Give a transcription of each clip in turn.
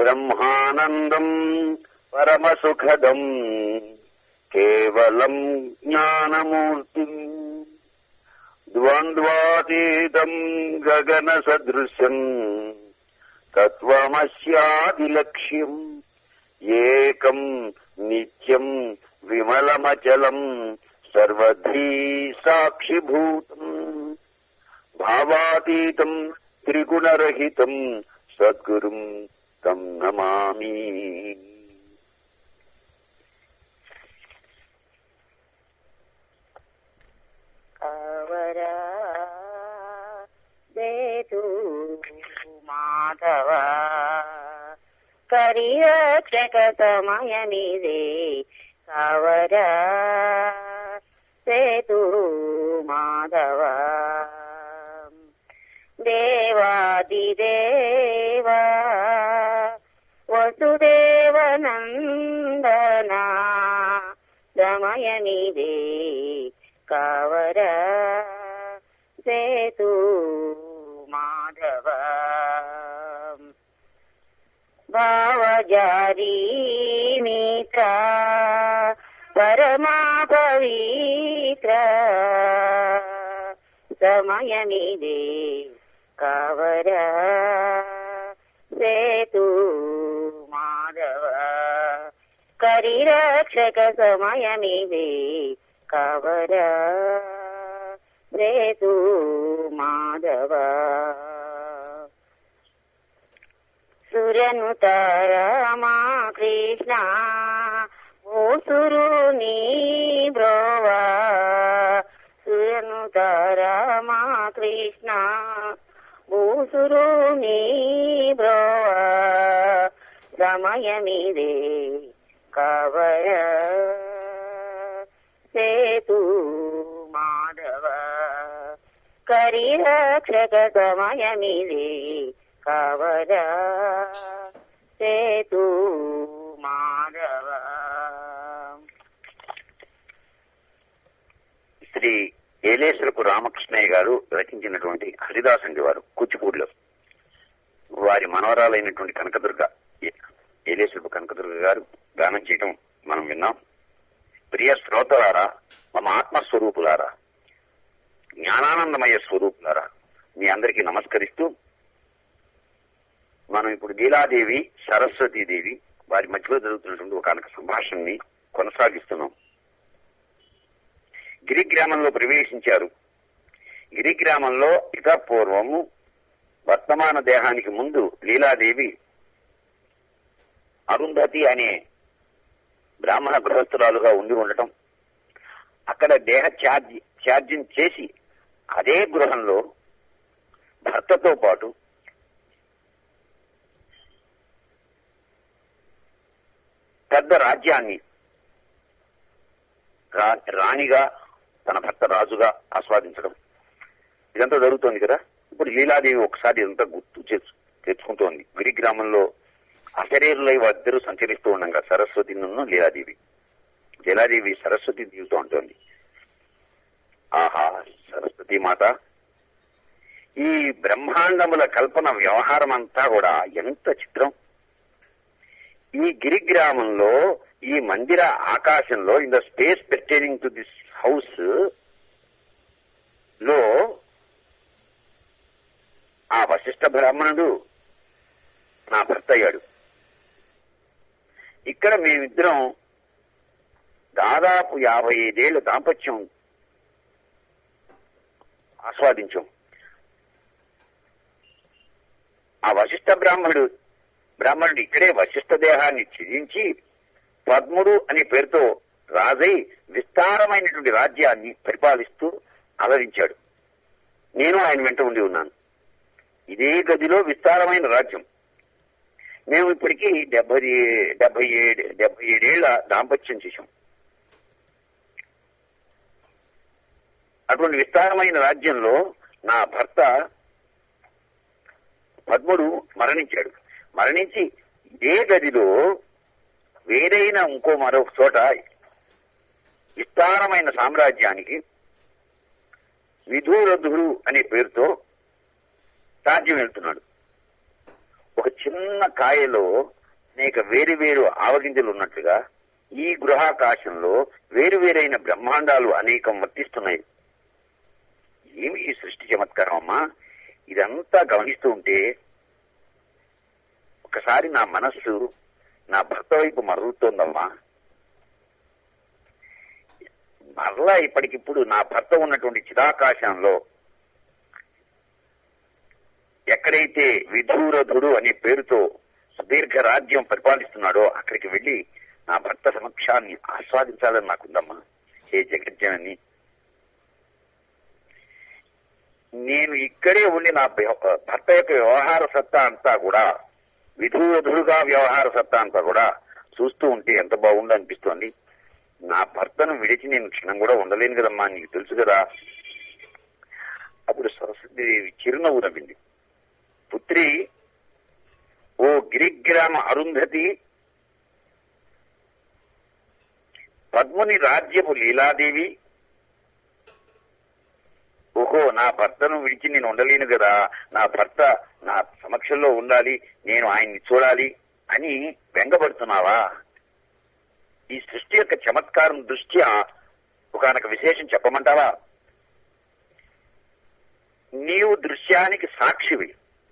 బ్రహ్మానందం పరమసుఖదం కేవలం జ్ఞానమూర్తి ద్వంద్వాతీతం గగన సదృశం తత్వమస్యాదిలక్ష్యం ఏకం నిత్యం విమలమచలం సర్వధీ సాక్షిభూతం భావాతీతం త్రిగుణరహితం సద్గురుం తం నమామి కవరా దేతు మాధవ కరిరక్షక సమయమిదే కవరా సేతు మాధవ దేవాదిదేవా వసుదేవనందనా సమయమిదే కవర సేతు మాధవ భావజారీ మిత్ర పరమా పవిత్ర సమయమిదే కవర సేతు మాధవ కరిరక్షక సమయమిదే కవర రేతు మాధవ సురనుత రామా కృష్ణ ఓసురు నీ బ్రోవా సురనుత రామా కృష్ణ భూసురు నీ బ్రోవా సమయమిదే కవర సేతు మాధవ కరిరక్షక సమయమిదే కవర సేతు మాధవ శ్రీ ఏలేశ్వరపు రామకృష్ణయ్య గారు రచించినటువంటి హరిదాసంగి వారు కూచిపూడిలో వారి మనవరాలైనటువంటి కనకదుర్గ ఏలేశ్వరపు కనకదుర్గ గారు గానం చేయటం మనం విన్నాం ప్రియ శ్రోతలారా మమ ఆత్మస్వరూపులారా జ్ఞానానందమయ స్వరూపులారా మీ అందరికీ నమస్కరిస్తూ మనం ఇప్పుడు లీలాదేవి సరస్వతీదేవి వారి మధ్యలో జరుగుతున్నటువంటి ఒక అనక సంభాషణని కొనసాగిస్తున్నాం గిరి గ్రామంలో ప్రవేశించారు గిరి గ్రామంలో ఇక పూర్వము వర్తమాన దేహానికి ముందు లీలాదేవి అరుంధతి అనే బ్రాహ్మణ గృహస్థురాలుగా ఉండి ఉండటం అక్కడ దేహ త్యాజ్య త్యాజ్యం చేసి అదే గృహంలో భర్తతో పాటు పెద్ద రాజ్యాన్ని రా- రాణిగా తన భర్త రాజుగా ఆస్వాదించడం ఇదంతా జరుగుతోంది కదా ఇప్పుడు లీలాదేవి ఒకసారి ఇదంతా గుర్తు చేసు- తెచ్చుకుంటోంది గిరి గ్రామంలో అశరీరులై వారిద్దరూ సంచరిస్తూ ఉండగా సరస్వతి నున్ను లీలాదేవి లీలాదేవి సరస్వతి దేవితో అంటోంది ఆహా సరస్వతి మాత ఈ బ్రహ్మాండముల కల్పన వ్యవహారం అంతా కూడా ఎంత చిత్రం ఈ గిరి గ్రామంలో ఈ మందిర ఆకాశంలో in the space pertaining to this house లో ఆ వశిష్ఠ బ్రాహ్మణుడు నా భర్త అయ్యాడు ఇక్కడ మేమిద్దరం దాదాపు యాభై ఐదేళ్ల దాంపత్యం ఆస్వాదించాం ఆ వశిష్ఠ బ్రాహ్మణుడు బ్రాహ్మణుడు ఇక్కడే వశిష్ఠ దేహాన్ని ఛేదించి పద్ముడు అనే పేరుతో రాజై విస్తారమైనటువంటి రాజ్యాన్ని పరిపాలిస్తూ అలరించాడు నేను ఆయన వెంట ఉండి ఉన్నాను ఇదే గదిలో విస్తారమైన రాజ్యం మేము ఇప్పటికీ డెబ్బై డెబ్బై ఏడు డెబ్బై ఏడేళ్ల దాంపత్యం చేశాం అటువంటి విస్తారమైన రాజ్యంలో నా భర్త పద్ముడు మరణించాడు మరణించి ఇదే గదిలో వేరైన ఇంకో మరొక చోట విస్తారమైన సామ్రాజ్యానికి విధూరధుడు అనే పేరుతో రాజ్యం వెళ్తున్నాడు ఒక చిన్న కాయలో అనేక వేరు వేరు ఆవగింజలు ఉన్నట్లుగా ఈ గృహాకాశంలో వేరు వేరైన బ్రహ్మాండాలు అనేకం వర్తిస్తున్నాయి ఏమి ఈ సృష్టి చమత్కారం అమ్మా ఇదంతా గమనిస్తూ ఉంటే ఒకసారి నా మనస్సు నా భర్త వైపు మరుగుతోందమ్మా మరలా ఇప్పటికిప్పుడు నా భర్త ఉన్నటువంటి చిదాకాశంలో ఎక్కడైతే విధూరధుడు అనే పేరుతో సుదీర్ఘ రాజ్యం పరిపాలిస్తున్నాడో అక్కడికి వెళ్లి నా భర్త సమక్షాన్ని ఆస్వాదించాలని నాకుందమ్మా హే జగజ్జనని నేను ఇక్కడే ఉండి నా వ్యవ- భర్త యొక్క వ్యవహార సత్తా అంతా కూడా విధూరధుడుగా వ్యవహార సత్తా అంతా కూడా చూస్తూ ఉంటే ఎంత బాగుండు అనిపిస్తోంది నా భర్తను విడిచి నేను క్షణం కూడా ఉండలేను కదమ్మా నీకు తెలుసు కదా అప్పుడు సరస్వతిదేవి చిరునవ్వు నవ్వింది పుత్రి ఓ గిరిగ్రామ అరుంధతి పద్ముని రాజ్యపు లీలాదేవి ఓహో నా భర్తను విడిచి నేను ఉండలేను కదా నా భర్త నా సమక్షంలో ఉండాలి నేను ఆయన్ని చూడాలి అని వెంగబడుతున్నావా ఈ సృష్టి యొక్క చమత్కారం దృష్ట్యా ఒకనొక విశేషం చెప్పమంటావా నీవు దృశ్యానికి సాక్షివి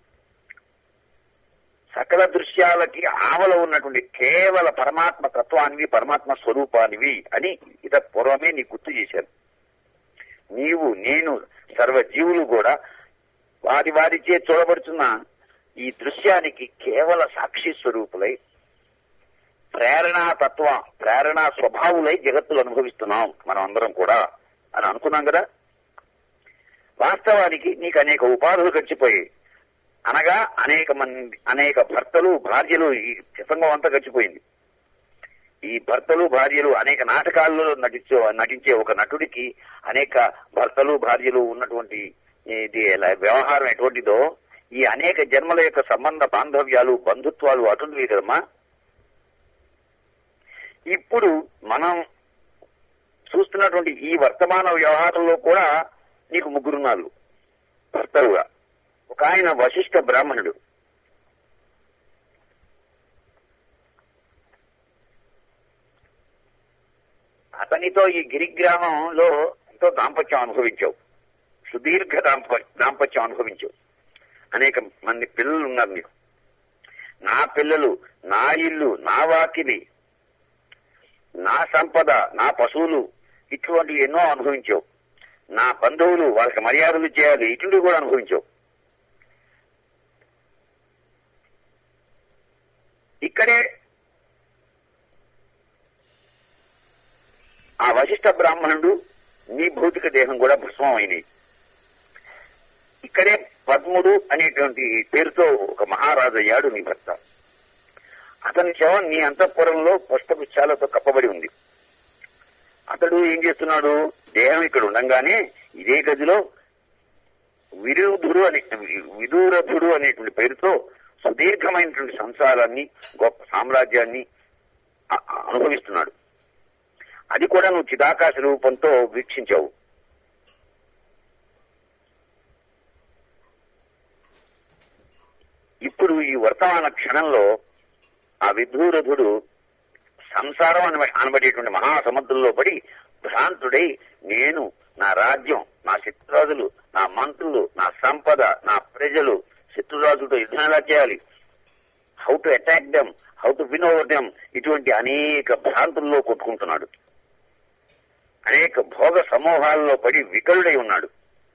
సకల దృశ్యాలకి ఆవల ఉన్నటువంటి కేవల పరమాత్మ తత్వానివి పరమాత్మ స్వరూపానివి అని ఇత పూర్వమే నీ గుర్తు చేశాను నీవు నేను సర్వ జీవులు కూడా వారి వారిచే చూడబడుతున్న ఈ దృశ్యానికి కేవల సాక్షి స్వరూపులై ప్రేరణా తత్వ ప్రేరణా స్వభావులై జగత్తులు అనుభవిస్తున్నాం మనం అందరం కూడా అని అనుకున్నాం కదా వాస్తవానికి నీకు అనేక ఉపాధులు గడిచిపోయాయి అనగా అనేక మంది అనేక భర్తలు భార్యలు ఈ ప్రసంగం అంతా గడిచిపోయింది ఈ భర్తలు భార్యలు అనేక నాటకాల్లో నటించే నటించే ఒక నటుడికి అనేక భర్తలు భార్యలు ఉన్నటువంటి ఇది ఎలా- వ్యవహారం ఎటువంటిదో ఈ అనేక జన్మల యొక్క సంబంధ బాంధవ్యాలు బంధుత్వాలు అటుంటివి కదమ్మా ఇప్పుడు మనం చూస్తున్నటువంటి ఈ వర్తమాన వ్యవహారంలో కూడా నీకు ముగ్గురున్నారు భర్తలుగా ఒక ఆయన వశిష్ఠ బ్రాహ్మణుడు అతనితో ఈ గిరిగ్రామంలో ఎంతో దాంపత్యం అనుభవించావు సుదీర్ఘ దాంప దాంపత్యం అనుభవించావు అనేక మంది పిల్లలు ఉన్నారు నీకు నా పిల్లలు నా ఇల్లు నా వాకిలి నా సంపద నా పశువులు ఇటువంటి ఎన్నో అనుభవించావు నా బంధువులు వాళ్ళకి మర్యాదలు చేయాలి ఇటువంటివి కూడా అనుభవించావు ఇక్కడే ఆ వశిష్ఠ బ్రాహ్మణుడు నీ భౌతిక దేహం కూడా భస్మం అయినాయి ఇక్కడే పద్ముడు అనేటువంటి పేరుతో ఒక మహారాజు అయ్యాడు నీ భర్త అతని శవం నీ అంతఃపురంలో పుష్పగుచ్చాలతో కప్పబడి ఉంది అతడు ఏం చేస్తున్నాడు దేహం ఇక్కడ ఉండంగానే ఇదే గదిలో విరుధుడు అనే విదూరధుడు అనేటువంటి పేరుతో సుదీర్ఘమైనటువంటి సంసారాన్ని గొప్ప సామ్రాజ్యాన్ని అ- అ- అనుభవిస్తున్నాడు అది కూడా నువ్వు చిదాకాశ రూపంతో వీక్షించావు ఇప్పుడు ఈ వర్తమాన క్షణంలో ఆ విధూరథుడు సంసారం అని అనబడేటువంటి మహాసముద్రంలో పడి భ్రాంతుడై నేను నా రాజ్యం నా శత్రురాజులు నా మంత్రులు నా సంపద నా ప్రజలు శత్రురాజుతో యుద్ధం ఎలా చేయాలి how to attack them how to win over them ఇటువంటి అనేక భ్రాంతుల్లో కొట్టుకుంటున్నాడు అనేక భోగ సమూహాల్లో పడి వికలుడై ఉన్నాడు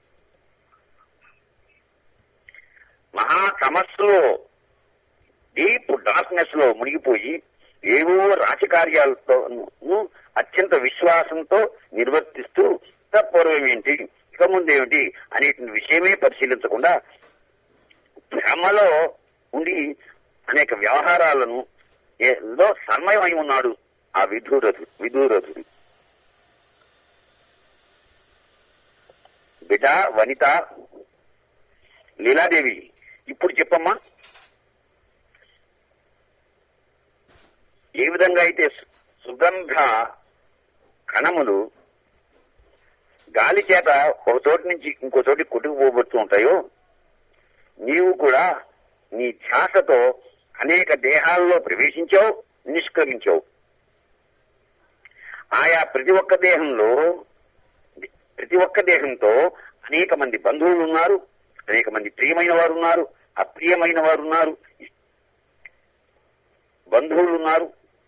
మహా సమస్యలో డీప్ డార్క్నెస్ లో మునిగిపోయి ఏవో రాజకార్యాలతో అత్యంత విశ్వాసంతో నిర్వర్తిస్తూ పూర్వం ఏంటి ఇక ముందేమిటి అనేటువంటి విషయమే పరిశీలించకుండా భ్రమలో ఉండి అనేక వ్యవహారాలను ఏదో సన్మయమై ఉన్నాడు ఆ విధూరథు విదూరథుడు బిడ్డ వనిత లీలాదేవి ఇప్పుడు చెప్పమ్మా ఏ విధంగా అయితే సు- సుగంధ కణములు గాలి చేత ఒక చోటు నుంచి ఇంకో చోటికి కొట్టుకుపోబడుతూ ఉంటాయో నీవు కూడా నీ ధ్యాసతో అనేక దేహాల్లో ప్రవేశించావు నిష్క్రమించావు ఆయా ప్రతి ఒక్క దేహంలో ప్రతి ఒక్క దేహంతో అనేక మంది బంధువులు ఉన్నారు అనేక మంది ప్రియమైన వారు ఉన్నారు అప్రియమైన వారు ఉన్నారు బంధువులు ఉన్నారు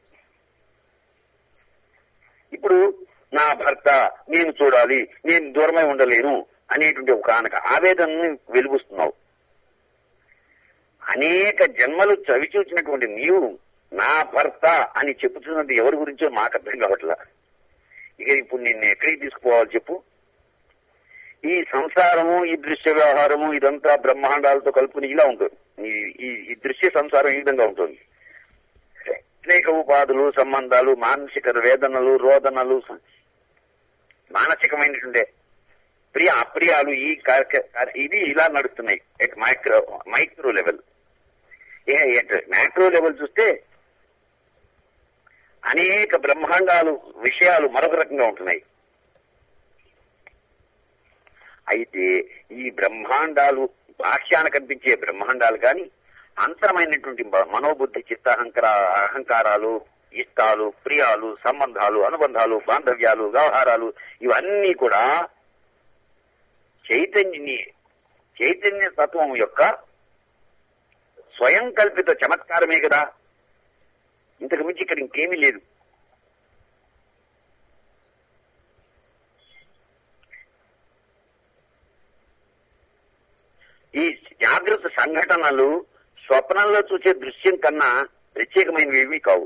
ఇప్పుడు నా భర్త నేను చూడాలి నేను దూరమై ఉండలేను అనేటువంటి ఒక ఆనక ఆవేదనని వెలుగుస్తున్నావు అనేక జన్మలు చవిచూచినటువంటి నీవు నా భర్త అని చెప్పుతున్నది ఎవరి గురించో మాకు అర్థం కావట్లా ఇక ఇప్పుడు నిన్ను ఎక్కడికి తీసుకుపోవాలి చెప్పు ఈ సంసారము ఈ దృశ్య వ్యవహారము ఇదంతా బ్రహ్మాండాలతో కలుపుకుని ఇలా ఉంటుంది ఈ- ఈ ఈ దృశ్య సంసారం ఈ విధంగా ఉంటుంది అనేక ఉపాధులు సంబంధాలు మానసిక వేదనలు రోదనలు స- మానసికమైనటువంటి ప్రియ అప్రియాలు ఈ కార్య- కార్య- ఇది ఇలా నడుస్తున్నాయి at micro micro level macro level చూస్తే అనేక బ్రహ్మాండాలు విషయాలు మరొక రకంగా ఉంటున్నాయి అయితే ఈ బ్రహ్మాండాలు బాహ్యాన కనిపించే బ్రహ్మాండాలు కానీ అంతరమైనటువంటి బ- మనోబుద్ధి చిత్తాహంకార అహంకారాలు ఇష్టాలు ప్రియాలు సంబంధాలు అనుబంధాలు బాంధవ్యాలు వ్యవహారాలు ఇవన్నీ కూడా చైతన్యని చైతన్య తత్వం యొక్క స్వయం కల్పిత చమత్కారమే కదా ఇంతకు మించి ఇక్కడ ఇంకేమీ లేదు ఈ జాగ్రత్త సంఘటనలు స్వప్నంలో చూసే దృశ్యం కన్నా ప్రత్యేకమైనవి ఏమీ కావు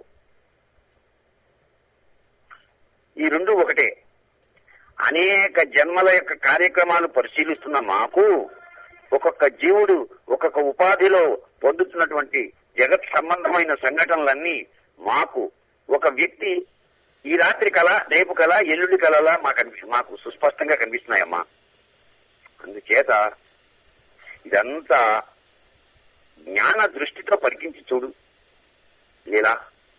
ఈ రెండు ఒకటే అనేక జన్మల యొక్క కార్యక్రమాలు పరిశీలిస్తున్న మాకు ఒక్కొక్క జీవుడు ఒక్కొక్క ఉపాధిలో పొందుతున్నటువంటి జగత్ సంబంధమైన సంఘటనలన్నీ మాకు ఒక వ్యక్తి ఈ రాత్రి కళ రేపు కళ ఎల్లుండి కళలా మాకు అనిపి మాకు సుస్పష్టంగా కనిపిస్తున్నాయమ్మా అందుచేత ఇదంతా జ్ఞాన దృష్టితో పరికించి చూడు లేదా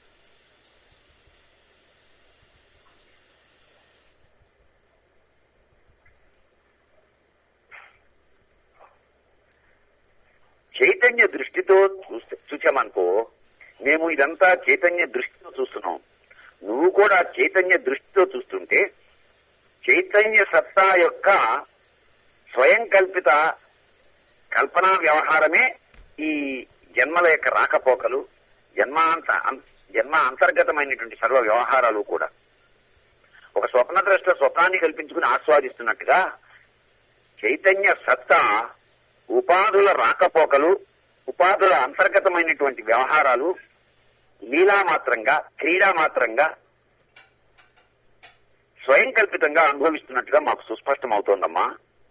చైతన్య దృష్టితో చూస్తే చూసామనుకో మేము ఇదంతా చైతన్య దృష్టితో చూస్తున్నాం నువ్వు కూడా చైతన్య దృష్టితో చూస్తుంటే చైతన్య సత్తా యొక్క స్వయం కల్పిత కల్పనా వ్యవహారమే ఈ జన్మల యొక్క రాకపోకలు జన్మాంత అం- జన్మ అంతర్గతమైనటువంటి సర్వ వ్యవహారాలు కూడా ఒక స్వప్న ద్రష్ట స్వప్నాన్ని కల్పించుకుని ఆస్వాదిస్తున్నట్టుగా చైతన్య సత్తా ఉపాధుల రాకపోకలు ఉపాధుల అంతర్గతమైనటువంటి వ్యవహారాలు లీలామాత్రంగా క్రీడామాత్రంగా స్వయం కల్పితంగా అనుభవిస్తున్నట్టుగా మాకు సుస్పష్టం అవుతోందమ్మా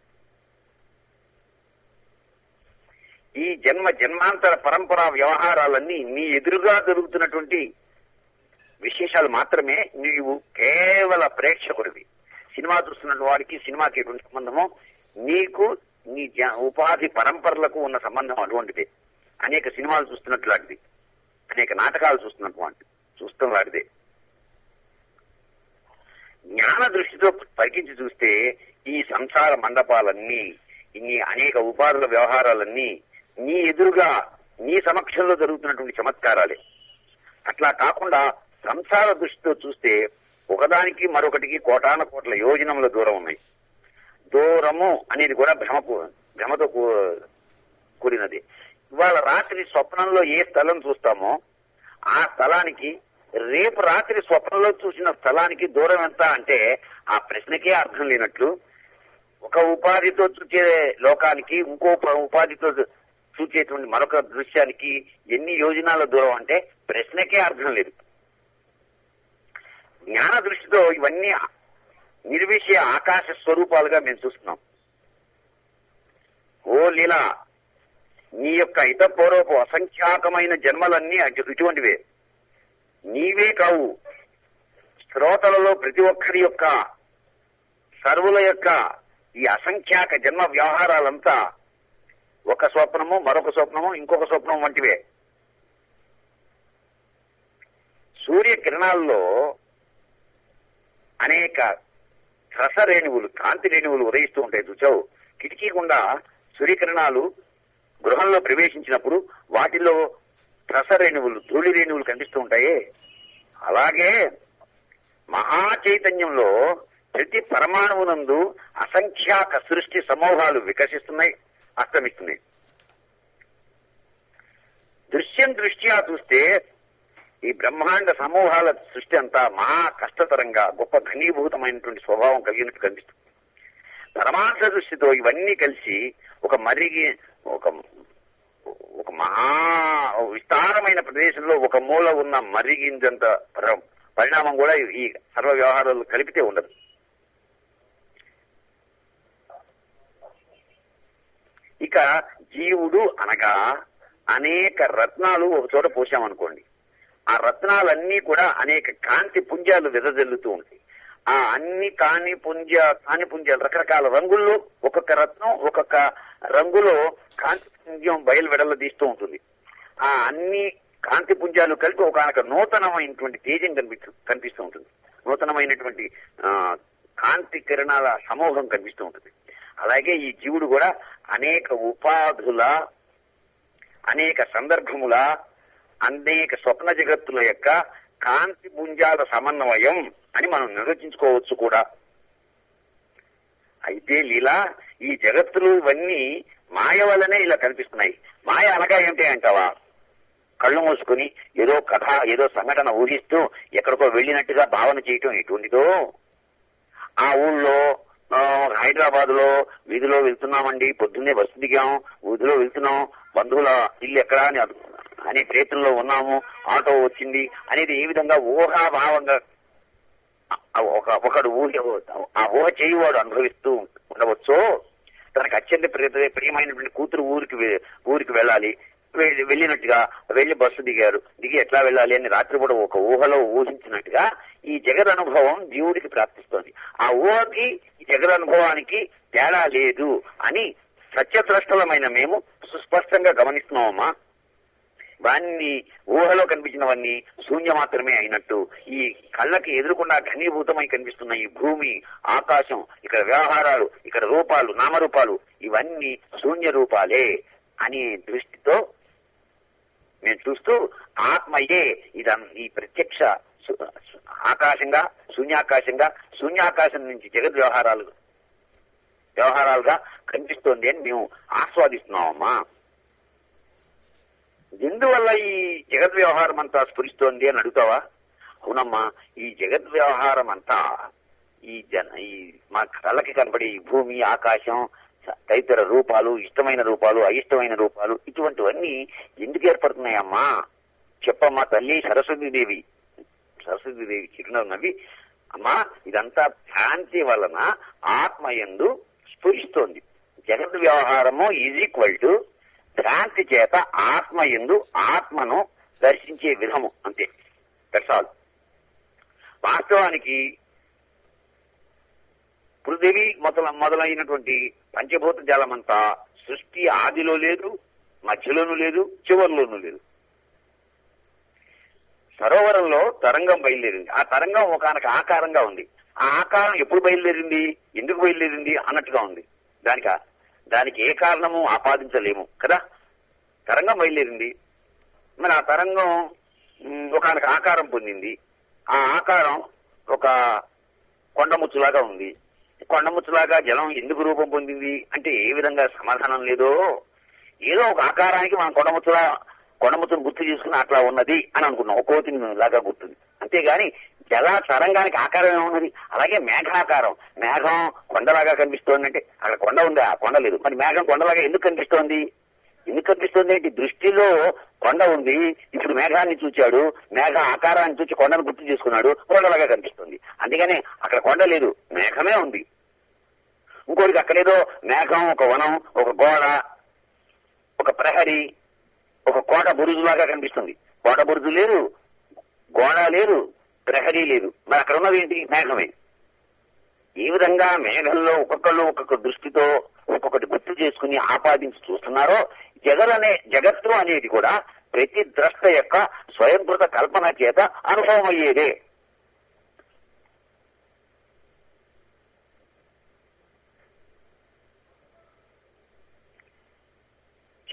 ఈ జన్మ జన్మాంతర పరంపర వ్యవహారాలన్నీ నీ ఎదురుగా జరుగుతున్నటువంటి విశేషాలు మాత్రమే నీవు కేవల ప్రేక్షకుడివి సినిమా చూస్తున్న వాడికి సినిమాకి ఎటువంటి సంబంధమో నీకు నీ జ- ఉపాధి పరంపరలకు ఉన్న సంబంధం అటువంటిదే అనేక సినిమాలు చూస్తున్నట్లు లాంటిది అనేక నాటకాలు చూస్తున్నటువంటి చూస్తాం వాడిదే జ్ఞాన దృష్టితో పరికించి చూస్తే ఈ సంసార మండపాలన్నీ ఇన్ని అనేక ఉపాధుల వ్యవహారాలన్నీ నీ ఎదురుగా నీ సమక్షంలో జరుగుతున్నటువంటి చమత్కారాలే అట్లా కాకుండా సంసార దృష్టితో చూస్తే ఒకదానికి మరొకటికి కోటాన కోట్ల యోజనముల దూరం ఉన్నాయి దూరము అనేది కూడా భ్రమకు భ్రమతో కూ- కూడినది ఇవాళ రాత్రి స్వప్నంలో ఏ స్థలం చూస్తామో ఆ స్థలానికి రేపు రాత్రి స్వప్నంలో చూసిన స్థలానికి దూరం ఎంత అంటే ఆ ప్రశ్నకే అర్థం లేనట్లు ఒక ఉపాధితో చూచే లోకానికి ఇంకో ప- ఉపాధితో చూచేటువంటి మరొక దృశ్యానికి ఎన్ని యోజనాల దూరం అంటే ప్రశ్నకే అర్థం లేదు జ్ఞాన దృష్టితో ఇవన్నీ నిర్విషయ ఆకాశ స్వరూపాలుగా మేము చూస్తున్నాం ఓ లీలా నీ యొక్క ఇతపూర్వపు అసంఖ్యాకమైన జన్మలన్నీ అటు- ఇటువంటివే నీవే కావు శ్రోతలలో ప్రతి ఒక్కరి యొక్క సర్వుల యొక్క ఈ అసంఖ్యాక జన్మ వ్యవహారాలంతా ఒక స్వప్నము మరొక స్వప్నము ఇంకొక స్వప్నం వంటివే సూర్య కిరణాల్లో అనేక రస రేణువులు కాంతి రేణువులు ఉదయిస్తూ ఉంటాయి చూచావు కిటికీ గుండా సూర్యకిరణాలు గృహంలో ప్రవేశించినప్పుడు వాటిలో రస రేణువులు ధూళి రేణువులు కనిపిస్తూ ఉంటాయే అలాగే మహా చైతన్యంలో ప్రతి పరమాణువునందు అసంఖ్యాక సృష్టి సమూహాలు వికసిస్తున్నాయి అస్తమిస్తున్నాయి దృశ్యం దృష్ట్యా చూస్తే ఈ బ్రహ్మాండ సమూహాల సృష్టి అంతా మహా కష్టతరంగా గొప్ప ఘనీభూతమైనటువంటి స్వభావం కలిగినట్టు కనిపిస్తుంది పరమార్థ దృష్టితో ఇవన్నీ కలిసి ఒక మరిగి ఒక ఒక మహా విస్తారమైన ప్రదేశంలో ఒక మూల ఉన్న మరిగిందంత పర- పరిణామం కూడా ఈ సర్వ వ్యవహారాలు కలిపితే ఉండదు ఇక జీవుడు అనగా అనేక రత్నాలు ఒక చోట పోసామనుకోండి ఆ రత్నాలన్నీ కూడా అనేక కాంతి పుంజాలు వెదజల్లుతూ ఉంటాయి ఆ అన్ని కాని పుంజ కాని పుంజాలు రకరకాల రంగుల్లో ఒక్కొక్క రత్నం ఒక్కొక్క రంగులో కాంతి పుంజం బయలు వెడల తీస్తూ ఉంటుంది ఆ అన్ని కాంతి పుంజాలు కలిపి ఒక నూతనమైనటువంటి తేజం కనిపిస్తూ కనిపిస్తూ ఉంటుంది నూతనమైనటువంటి ఆ, కాంతి కిరణాల సమూహం కనిపిస్తూ ఉంటుంది అలాగే ఈ జీవుడు కూడా అనేక ఉపాధుల అనేక సందర్భముల అనేక స్వప్న జగత్తుల యొక్క కాంతి పుంజాల సమన్వయం అని మనం నిర్వచించుకోవచ్చు కూడా అయితే లీలా ఈ జగత్తులు ఇవన్నీ మాయ వల్లనే ఇలా కనిపిస్తున్నాయి మాయ అనగా ఏంటి అంటావా కళ్ళు మూసుకుని ఏదో కథ ఏదో సంఘటన ఊహిస్తూ ఎక్కడికో వెళ్ళినట్టుగా భావన చేయటం ఎటువంటిదో ఆ ఊళ్ళో ఆ, హైదరాబాద్ లో వీధిలో వెళ్తున్నామండి పొద్దున్నే బస్సు దిగాం వీధిలో వెళ్తున్నాం బంధువుల ఇల్లు ఎక్కడా అని అడు- అనే ప్రయత్నంలో ఉన్నాము ఆటో వచ్చింది అనేది ఏ విధంగా ఊహాభావంగా ఆ ఒక ఒకడు ఊహ ఆ ఊహ చేయవాడు అనుభవిస్తూ ఉండవచ్చో తనకు అత్యంత ప్రియ ప్రియమైనటువంటి కూతురు ఊరికి వె- ఊరికి వెళ్ళాలి వె- వెళ్ళినట్టుగా వెళ్లి బస్సు దిగారు దిగి ఎట్లా వెళ్ళాలి అని రాత్రి కూడా ఒక ఊహలో ఊహించినట్టుగా ఈ జగద్ అనుభవం జీవుడికి ప్రాప్తిస్తోంది ఆ ఊహకి ఈ జగద్ అనుభవానికి తేడా లేదు అని సత్యద్రష్టలమైన మేము సుస్పష్టంగా గమనిస్తున్నామమ్మా వాన్ని ఊహలో కనిపించినవన్నీ శూన్య మాత్రమే అయినట్టు ఈ కళ్ళకి ఎదురుకుండా ఘనీభూతమై కనిపిస్తున్న ఈ భూమి ఆకాశం ఇక్కడ వ్యవహారాలు ఇక్కడ రూపాలు నామరూపాలు ఇవన్నీ శూన్య రూపాలే అనే దృష్టితో నేను చూస్తూ ఆత్మయే ఇదం ఈ ప్రత్యక్ష సు- సు- ఆకాశంగా శూన్యాకాశంగా శూన్యాకాశం నుంచి జగత్ వ్యవహారాలు వ్యవహారాలుగా కనిపిస్తోంది అని మేము ఆస్వాదిస్తున్నామమ్మా ఎందువల్ల ఈ జగత్ వ్యవహారం అంతా స్ఫురిస్తోంది అని అడుగుతావా అవునమ్మా ఈ జగత్ వ్యవహారం అంతా ఈ జన ఈ మా కళ్ళకి కనబడే ఈ భూమి ఆకాశం స- తదితర రూపాలు ఇష్టమైన రూపాలు అయిష్టమైన రూపాలు ఇటువంటివన్నీ ఎందుకు ఏర్పడుతున్నాయమ్మా చెప్పమ్మా తల్లి సరస్వతీదేవి సరస్వతీదేవి చిరునవ్వు నవ్వి అమ్మా ఇదంతా భ్రాంతి వలన ఆత్మయందు స్ఫురిస్తోంది జగత్ వ్యవహారము ఈజ్ ఈక్వల్ టు భ్రాంతి చేత ఆత్మయందు ఆత్మను దర్శించే విధము అంతే దట్స్ ఆల్ వాస్తవానికి పృథివీ మొదల మొదలైనటువంటి పంచభూత జలమంతా సృష్టి ఆదిలో లేదు మధ్యలోనూ లేదు చివరిలోనూ లేదు సరోవరంలో తరంగం బయలుదేరింది ఆ తరంగం ఒకనొక ఆకారంగా ఉంది ఆ ఆకారం ఎప్పుడు బయలుదేరింది ఎందుకు బయలుదేరింది అన్నట్టుగా ఉంది దానికి దానికి ఏ కారణము ఆపాదించలేము కదా తరంగం బయలుదేరింది మరి ఆ తరంగం మ్, ఒకనొక ఆకారం పొందింది ఆ ఆకారం ఒక కొండముచ్చులాగా ఉంది కొండముచ్చులాగా జలం ఎందుకు రూపం పొందింది అంటే ఏ విధంగా సమాధానం లేదో ఏదో ఒక ఆకారానికి మనం కొండముచ్చులా కొండముచ్చును గుర్తు చేసుకుని అట్లా ఉన్నది అని అనుకున్నాం ఒక కోతిని లాగా గుర్తుంది అంతేగాని జల తరంగానికి ఆకారం ఏమున్నది అలాగే మేఘాకారం మేఘం కొండలాగా కనిపిస్తోంది అంటే అక్కడ కొండ ఉంది ఆ కొండ లేదు మరి మేఘం కొండలాగా ఎందుకు కనిపిస్తోంది ఎందుకు కనిపిస్తుంది ఏంటి దృష్టిలో కొండ ఉంది ఇప్పుడు మేఘాన్ని చూచాడు మేఘ ఆకారాన్ని చూసి కొండను గుర్తు చేసుకున్నాడు కొండలాగా కనిపిస్తుంది అందుకనే అక్కడ కొండ లేదు మేఘమే ఉంది ఇంకోటికి అక్కడేదో మేఘం ఒక వనం ఒక గోడ ఒక ప్రహరీ ఒక కోట బురుజులాగా కనిపిస్తుంది కోట బురుజు లేదు గోడ లేదు ప్రహరీ లేదు మరి అక్కడ ఉన్నది ఏంటి మేఘమే ఈ విధంగా మేఘంలో ఒక్కొక్కళ్ళు ఒక్కొక్క దృష్టితో ఒక్కొక్కటి గుర్తు చేసుకుని ఆపాదించి చూస్తున్నారో జగలనే జగత్తు అనేది కూడా ప్రతి ద్రష్ట యొక్క స్వయంకృత కల్పన చేత అనుభవం అయ్యేదే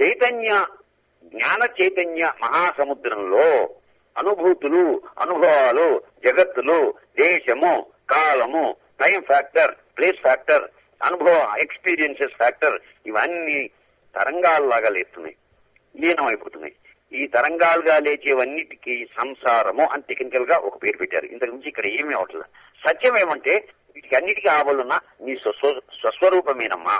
చైతన్య జ్ఞాన చైతన్య మహాసముద్రంలో అనుభూతులు అనుభవాలు జగత్తులు దేశము కాలము టైం ఫ్యాక్టర్ ప్లేస్ ఫ్యాక్టర్ అనుభవ ఎక్స్పీరియన్సెస్ ఫ్యాక్టర్ ఇవన్నీ తరంగాల్లాగా లేస్తున్నాయి లీనమైపోతున్నాయి ఈ తరంగాలుగా లేచేవన్నిటికీ సంసారము అని టెక్నికల్ గా ఒక పేరు పెట్టారు ఇంతకు మించి ఇక్కడ ఏమీ అవట్లేదు సత్యం ఏమంటే వీటికి అన్నిటికీ ఆవలున్న నీ స్వస్వ స్వస్వరూపమేనమ్మా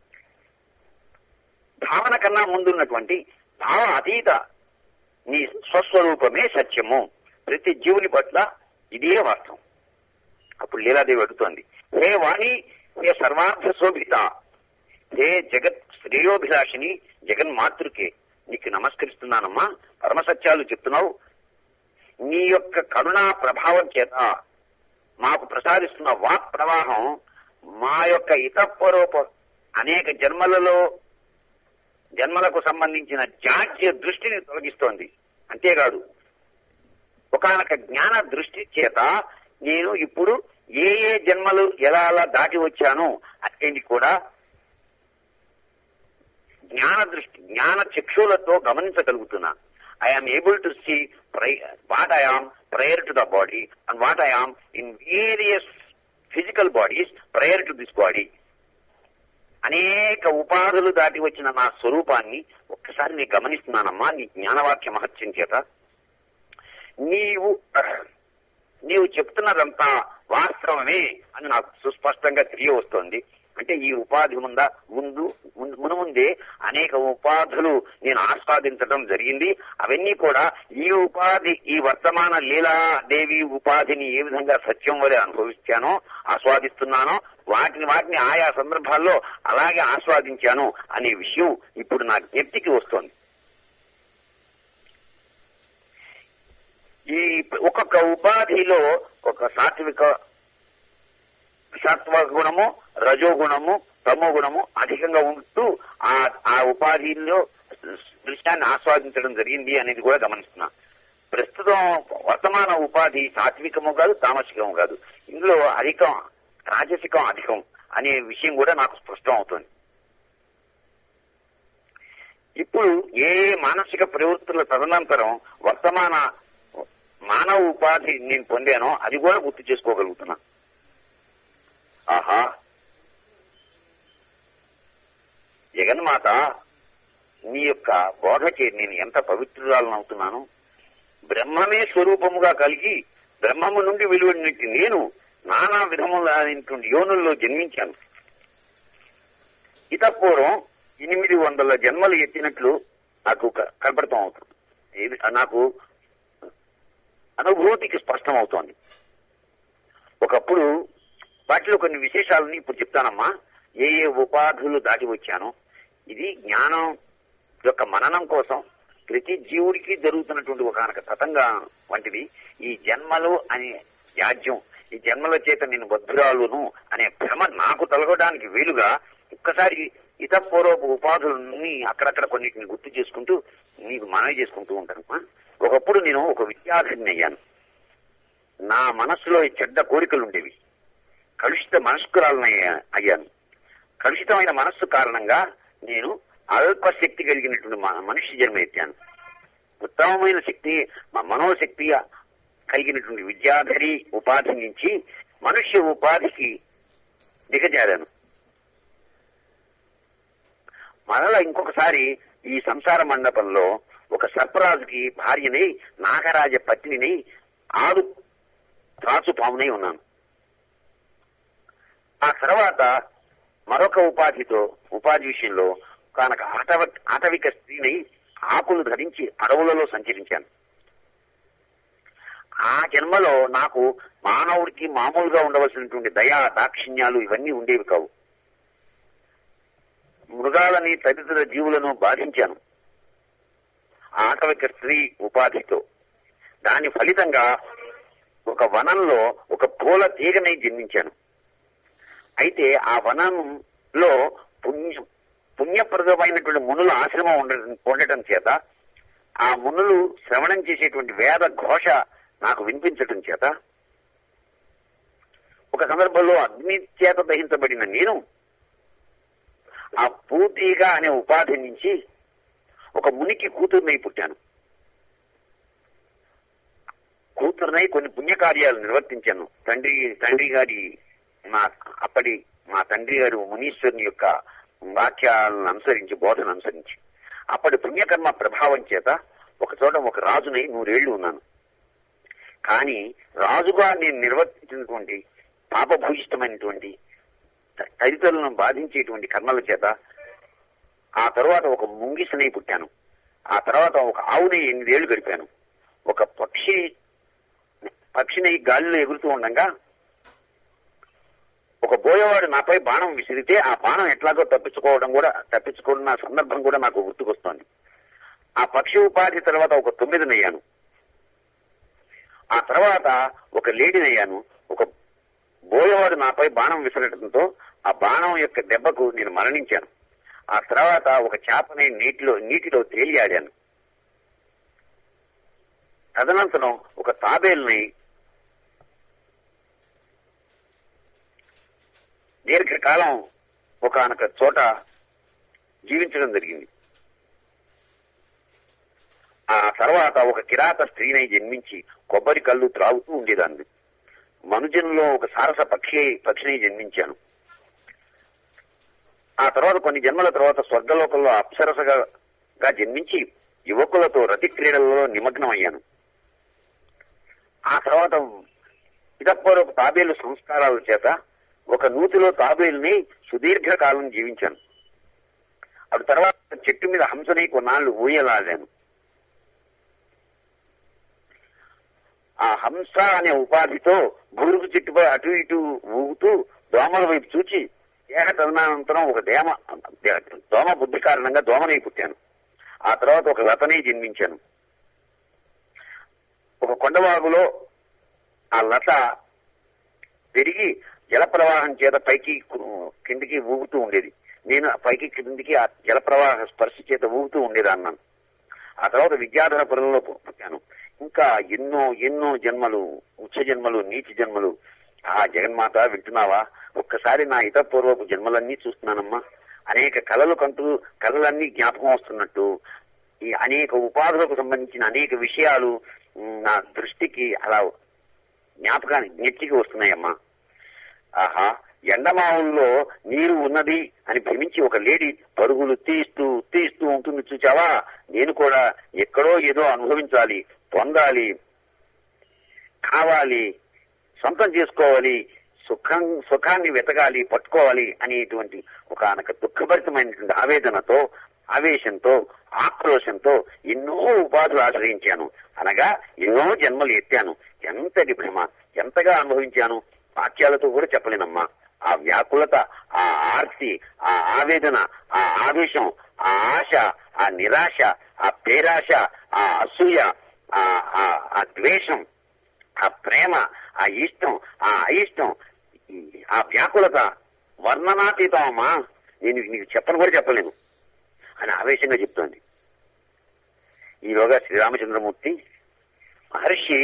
భావన కన్నా ముందున్నటువంటి భావ అతీత నీ స్వస్వరూపమే సత్యము ప్రతి జీవుని పట్ల ఇదే వాస్తవం అప్పుడు లీలాదేవి అడుగుతోంది హే వాణి హే సర్వార్థ శోభిత హే జగత్ శ్రేయోభిలాషిని జగన్మాతృకే నీకు నమస్కరిస్తున్నానమ్మా పరమసత్యాలు చెప్తున్నావు నీ యొక్క కరుణా ప్రభావం చేత మాకు ప్రసాదిస్తున్న వాక్ ప్రవాహం మా యొక్క ఇతపూర్వప అనేక జన్మలలో జన్మలకు సంబంధించిన జాడ్య దృష్టిని తొలగిస్తోంది అంతేకాదు ఒకనొక జ్ఞాన దృష్టి చేత నేను ఇప్పుడు ఏ ఏ జన్మలు ఎలా అలా దాటి వచ్చాను అనేది కూడా జ్ఞాన దృష్టి జ్ఞాన చక్షులతో గమనించగలుగుతున్నాను I'm able to see what I'm prior to the body and what I'm in various physical bodies prior to this body అనేక ఉపాధులు దాటి వచ్చిన నా స్వరూపాన్ని ఒక్కసారి నేను గమనిస్తున్నానమ్మా నీ జ్ఞానవాక్య మహత్యం చేత నీవు నీవు చెప్తున్నదంతా వాస్తవమే అని నాకు సుస్పష్టంగా తెలియవస్తోంది అంటే ఈ ఉపాధి ముందా ముందు మును ముందే అనేక ఉపాధులు నేను ఆస్వాదించడం జరిగింది అవన్నీ కూడా ఈ ఉపాధి ఈ వర్తమాన లీలాదేవి ఉపాధిని ఏ విధంగా సత్యం వలె అనుభవిస్తానో ఆస్వాదిస్తున్నానో వాటిని వాటిని ఆయా సందర్భాల్లో అలాగే ఆస్వాదించాను అనే విషయం ఇప్పుడు నా జ్ఞప్తికి వస్తోంది ఈ ఒక్కొక్క ఉపాధిలో ఒక సాత్విక సత్వ గుణము రజోగుణము తమో గుణము అధికంగా ఉంటూ ఆ ఆ ఉపాధిలో దృశ్యాన్ని ఆస్వాదించడం జరిగింది అనేది కూడా గమనిస్తున్నా ప్రస్తుతం వర్తమాన ఉపాధి సాత్వికము కాదు తామసికము కాదు ఇందులో అధికం రాజసికం అధికం అనే విషయం కూడా నాకు స్పష్టం అవుతుంది ఇప్పుడు ఏ ఏ మానసిక ప్రవృత్తుల తదనంతరం వర్తమాన మానవ ఉపాధి నేను పొందానో అది కూడా గుర్తు చేసుకోగలుగుతున్నా ఆహా జగన్మాత నీ యొక్క బోధకి నేను ఎంత పవిత్రురాలను అవుతున్నాను బ్రహ్మమే స్వరూపముగా కలిగి బ్రహ్మము నుండి వెలువడినట్టు నేను నానా విధములైనటువంటి యోనుల్లో జన్మించాను ఇతపూర్వం ఎనిమిది వందల జన్మలు ఎత్తినట్లు నాకు కనపడతాం అవుతుంది నాకు అనుభూతికి స్పష్టమవుతోంది ఒకప్పుడు వాటిలో కొన్ని విశేషాలని ఇప్పుడు చెప్తానమ్మా ఏ ఏ ఉపాధులు దాటి వచ్చానో ఇది జ్ఞానం యొక్క మననం కోసం ప్రతి జీవుడికి జరుగుతున్నటువంటి ఒకనొక తతంగా వంటిది ఈ జన్మలు అనే యాజ్యం ఈ జన్మల చేత నేను బద్ధురాలును అనే భ్రమ నాకు తొలగడానికి వీలుగా ఒక్కసారి ఇతపూర్వపు ఉపాధులని అక్కడక్కడ కొన్నిటిని గుర్తు చేసుకుంటూ నీకు మనవి చేసుకుంటూ ఉంటాను ఒకప్పుడు నేను ఒక విద్యార్థిని అయ్యాను నా మనస్సులో చెడ్డ కోరికలు ఉండేవి కలుషిత మనస్కురాలను అయ్యాను కలుషితమైన మనస్సు కారణంగా నేను అల్ప శక్తి కలిగినటువంటి మనిషి జన్మ ఎత్తాను ఉత్తమమైన శక్తి మా మనోశక్తి కలిగినటువంటి విద్యాధరి ఉపాధి నుంచి మనుష్య ఉపాధికి దిగజారాను మరలా ఇంకొకసారి ఈ సంసార మండపంలో ఒక సర్పరాజుకి భార్యనై నాగరాజ పత్నిని ఆరు త్రాచు పామునై ఉన్నాను ఆ తర్వాత మరొక ఉపాధితో ఉపాధి విషయంలో కనుక ఆటవ ఆటవిక స్త్రీని ఆకులు ధరించి అడవులలో సంచరించాను ఆ జన్మలో నాకు మానవుడికి మామూలుగా ఉండవలసినటువంటి దయా దాక్షిణ్యాలు ఇవన్నీ ఉండేవి కావు మృగాలని తదితర జీవులను బాధించాను ఆటవిక స్త్రీ ఉపాధితో దాని ఫలితంగా ఒక వనంలో ఒక పూల తీగనై జన్మించాను అయితే ఆ వనంలో పుణ్య పుణ్యప్రదమైనటువంటి మునుల ఆశ్రమం ఉండటం ఉండటం చేత ఆ మునులు శ్రవణం చేసేటువంటి వేద ఘోష నాకు వినిపించటం చేత ఒక సందర్భంలో అగ్ని చేత దహించబడిన నేను ఆ పూర్తిగా అనే ఉపాధి నుంచి ఒక మునికి కూతురునై పుట్టాను కూతురునై కొన్ని పుణ్యకార్యాలు నిర్వర్తించాను తండ్రి తండ్రి గారి మా అప్పటి మా తండ్రి గారు మునీశ్వరుని యొక్క వాక్యాలను అనుసరించి బోధన అనుసరించి అప్పటి పుణ్యకర్మ ప్రభావం చేత ఒక చోట ఒక రాజునై నూరేళ్లు ఉన్నాను కానీ రాజుగా నేను నిర్వర్తించినటువంటి పాపభూయిష్టమైనటువంటి త- తదితరులను బాధించేటువంటి కర్మల చేత ఆ తర్వాత ఒక ముంగిసనై పుట్టాను ఆ తర్వాత ఒక ఆవునై ఎనిమిదేళ్లు గడిపాను ఒక పక్షి పక్షిని గాలిలో ఎగురుతూ ఉండగా ఒక బోయవాడు నాపై బాణం విసిరితే ఆ బాణం ఎట్లాగో తప్పించుకోవడం కూడా తప్పించుకున్న సందర్భం కూడా నాకు గుర్తుకొస్తోంది ఆ పక్షి ఉపాధి తర్వాత ఒక తొమ్మిదినయ్యాను ఆ తర్వాత ఒక లేడీనయ్యాను ఒక బోయవాడు నాపై బాణం విసరడంతో ఆ బాణం యొక్క దెబ్బకు నేను మరణించాను ఆ తర్వాత ఒక చేపని నీటిలో నీటిలో తేలియాడాను తదనంతరం ఒక తాబేలుని దీర్ఘకాలం ఒకనొక చోట జీవించడం జరిగింది ఆ తర్వాత ఒక కిరాత స్త్రీనై జన్మించి కొబ్బరి కళ్ళు త్రాగుతూ ఉండేదాన్ని మనుజన్లో ఒక సారస పక్షి పక్షిని జన్మించాను ఆ తర్వాత కొన్ని జన్మల తర్వాత స్వర్గలోకంలో అప్సరసగా గా జన్మించి యువకులతో రతి క్రీడలలో నిమగ్నమయ్యాను ఆ తర్వాత ఇతపూర్వపు తాబేలు సంస్కారాల చేత ఒక నూతిలో తాబేలుని సుదీర్ఘకాలం జీవించాను అటు తర్వాత చెట్టు మీద హంసని కొన్నాళ్ళు ఊయలాడాను ఆ హంస అనే ఉపాధితో బురుగు చెట్టుపై అటు ఇటు ఊగుతూ దోమల వైపు చూచి దేహ తదనంతరం ఒక దేమ దోమ బుద్ధి కారణంగా దోమనై పుట్టాను ఆ తర్వాత ఒక లతనే జన్మించాను ఒక కొండవాగులో ఆ లత పెరిగి జల ప్రవాహం చేత పైకి కు- కిందికి ఊగుతూ ఉండేది నేను ఆ పైకి కిందికి ఆ జల ప్రవాహ స్పర్శ చేత ఊగుతూ ఉండేది అన్నాను ఆ తర్వాత విద్యాధర పురంలో పు- పుట్టాను ఇంకా ఎన్నో ఎన్నో జన్మలు ఉచ్చ జన్మలు నీచి జన్మలు ఆ జగన్మాత వింటున్నావా ఒక్కసారి నా ఇతపూర్వపు జన్మలన్నీ చూస్తున్నానమ్మా అనేక కళలు కంటూ కళలన్నీ జ్ఞాపకం వస్తున్నట్టు ఈ అనేక ఉపాధులకు సంబంధించిన అనేక విషయాలు ఉమ్, నా దృష్టికి అలా జ్ఞాపకానికి నెత్తికి వస్తున్నాయమ్మా ఆహా ఎండమావుల్లో నీరు ఉన్నది అని భ్రమించి ఒక లేడీ పరుగులు తీస్తూ తీస్తూ ఉంటుంది చూచావా నేను కూడా ఎక్కడో ఏదో అనుభవించాలి పొందాలి కావాలి సొంతం చేసుకోవాలి సుఖం సుఖాన్ని వెతకాలి పట్టుకోవాలి అనేటువంటి ఒక అనక దుఃఖభరితమైనటువంటి ఆవేదనతో ఆవేశంతో ఆక్రోశంతో ఎన్నో ఉపాధులు ఆశ్రయించాను అనగా ఎన్నో జన్మలు ఎత్తాను ఎంతటి భ్రమ ఎంతగా అనుభవించాను వాక్యాలతో కూడా చెప్పలేనమ్మా ఆ వ్యాకులత ఆ ఆర్తి ఆ ఆవేదన ఆ ఆవేశం ఆ ఆశ ఆ నిరాశ ఆ పేరాశ ఆ అసూయ ఆ ఆ- ఆ ద్వేషం ఆ ప్రేమ ఆ ఇష్టం ఆ అయిష్టం ఈ- ఆ వ్యాకులత వర్ణనాతీతం అమ్మా నేను నీకు చెప్పను కూడా చెప్పలేను అని ఆవేశంగా చెప్తోంది ఈలోగా శ్రీరామచంద్రమూర్తి మహర్షి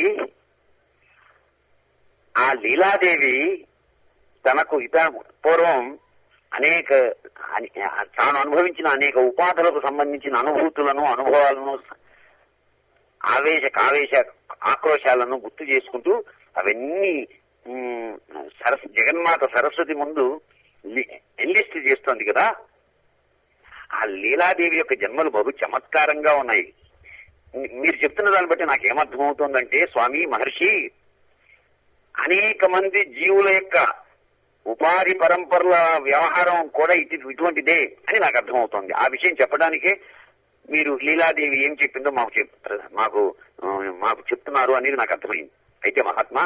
ఆ లీలాదేవి తనకు ఇత పూర్వం అనేక అని- తాను అనుభవించిన అనేక ఉపాధులకు సంబంధించిన అనుభూతులను అనుభవాలను ఆవేశ కావేశ ఆక్రోశాలను గుర్తు చేసుకుంటూ అవన్నీ మ్, సరస్ జగన్మాత సరస్వతి ముందు ఎన్లిస్ట్ చేస్తోంది కదా ఆ లీలాదేవి యొక్క జన్మలు బహు చమత్కారంగా ఉన్నాయి మీ- మీరు చెప్తున్న దాన్ని బట్టి నాకు ఏమర్థమవుతోందంటే స్వామి మహర్షి అనేక మంది జీవుల యొక్క ఉపాధి పరంపరల వ్యవహారం కూడా ఇటు ఇటువంటిదే అని నాకు అర్థమవుతోంది ఆ విషయం చెప్పడానికే మీరు లీలాదేవి ఏం చెప్పిందో మాకు చెప్ మాకు ఆ, మాకు చెప్తున్నారు అనేది నాకు అర్థమైంది అయితే మహాత్మా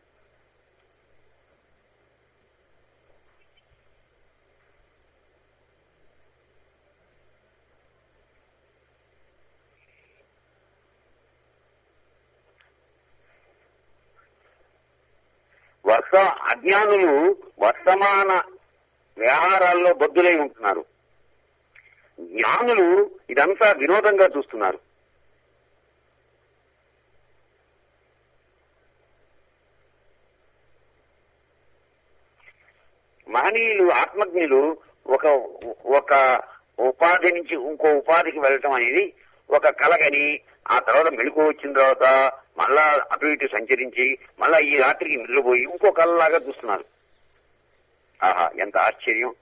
వర్త అజ్ఞానులు వర్తమాన వ్యవహారాల్లో బద్దులై ఉంటున్నారు జ్ఞానులు ఇదంతా వినోదంగా చూస్తున్నారు మహనీయులు ఆత్మజ్ఞులు ఒక ఒక ఉపాధి నుంచి ఇంకో ఉపాధికి వెళ్ళటం అనేది ఒక కలగని ఆ తర్వాత మెలకు వచ్చిన తర్వాత మళ్ళా అటు ఇటు సంచరించి మళ్ళా ఈ రాత్రికి నిద్రపోయి ఇంకో కళలాగా చూస్తున్నారు ఆహా ఎంత ఆశ్చర్యం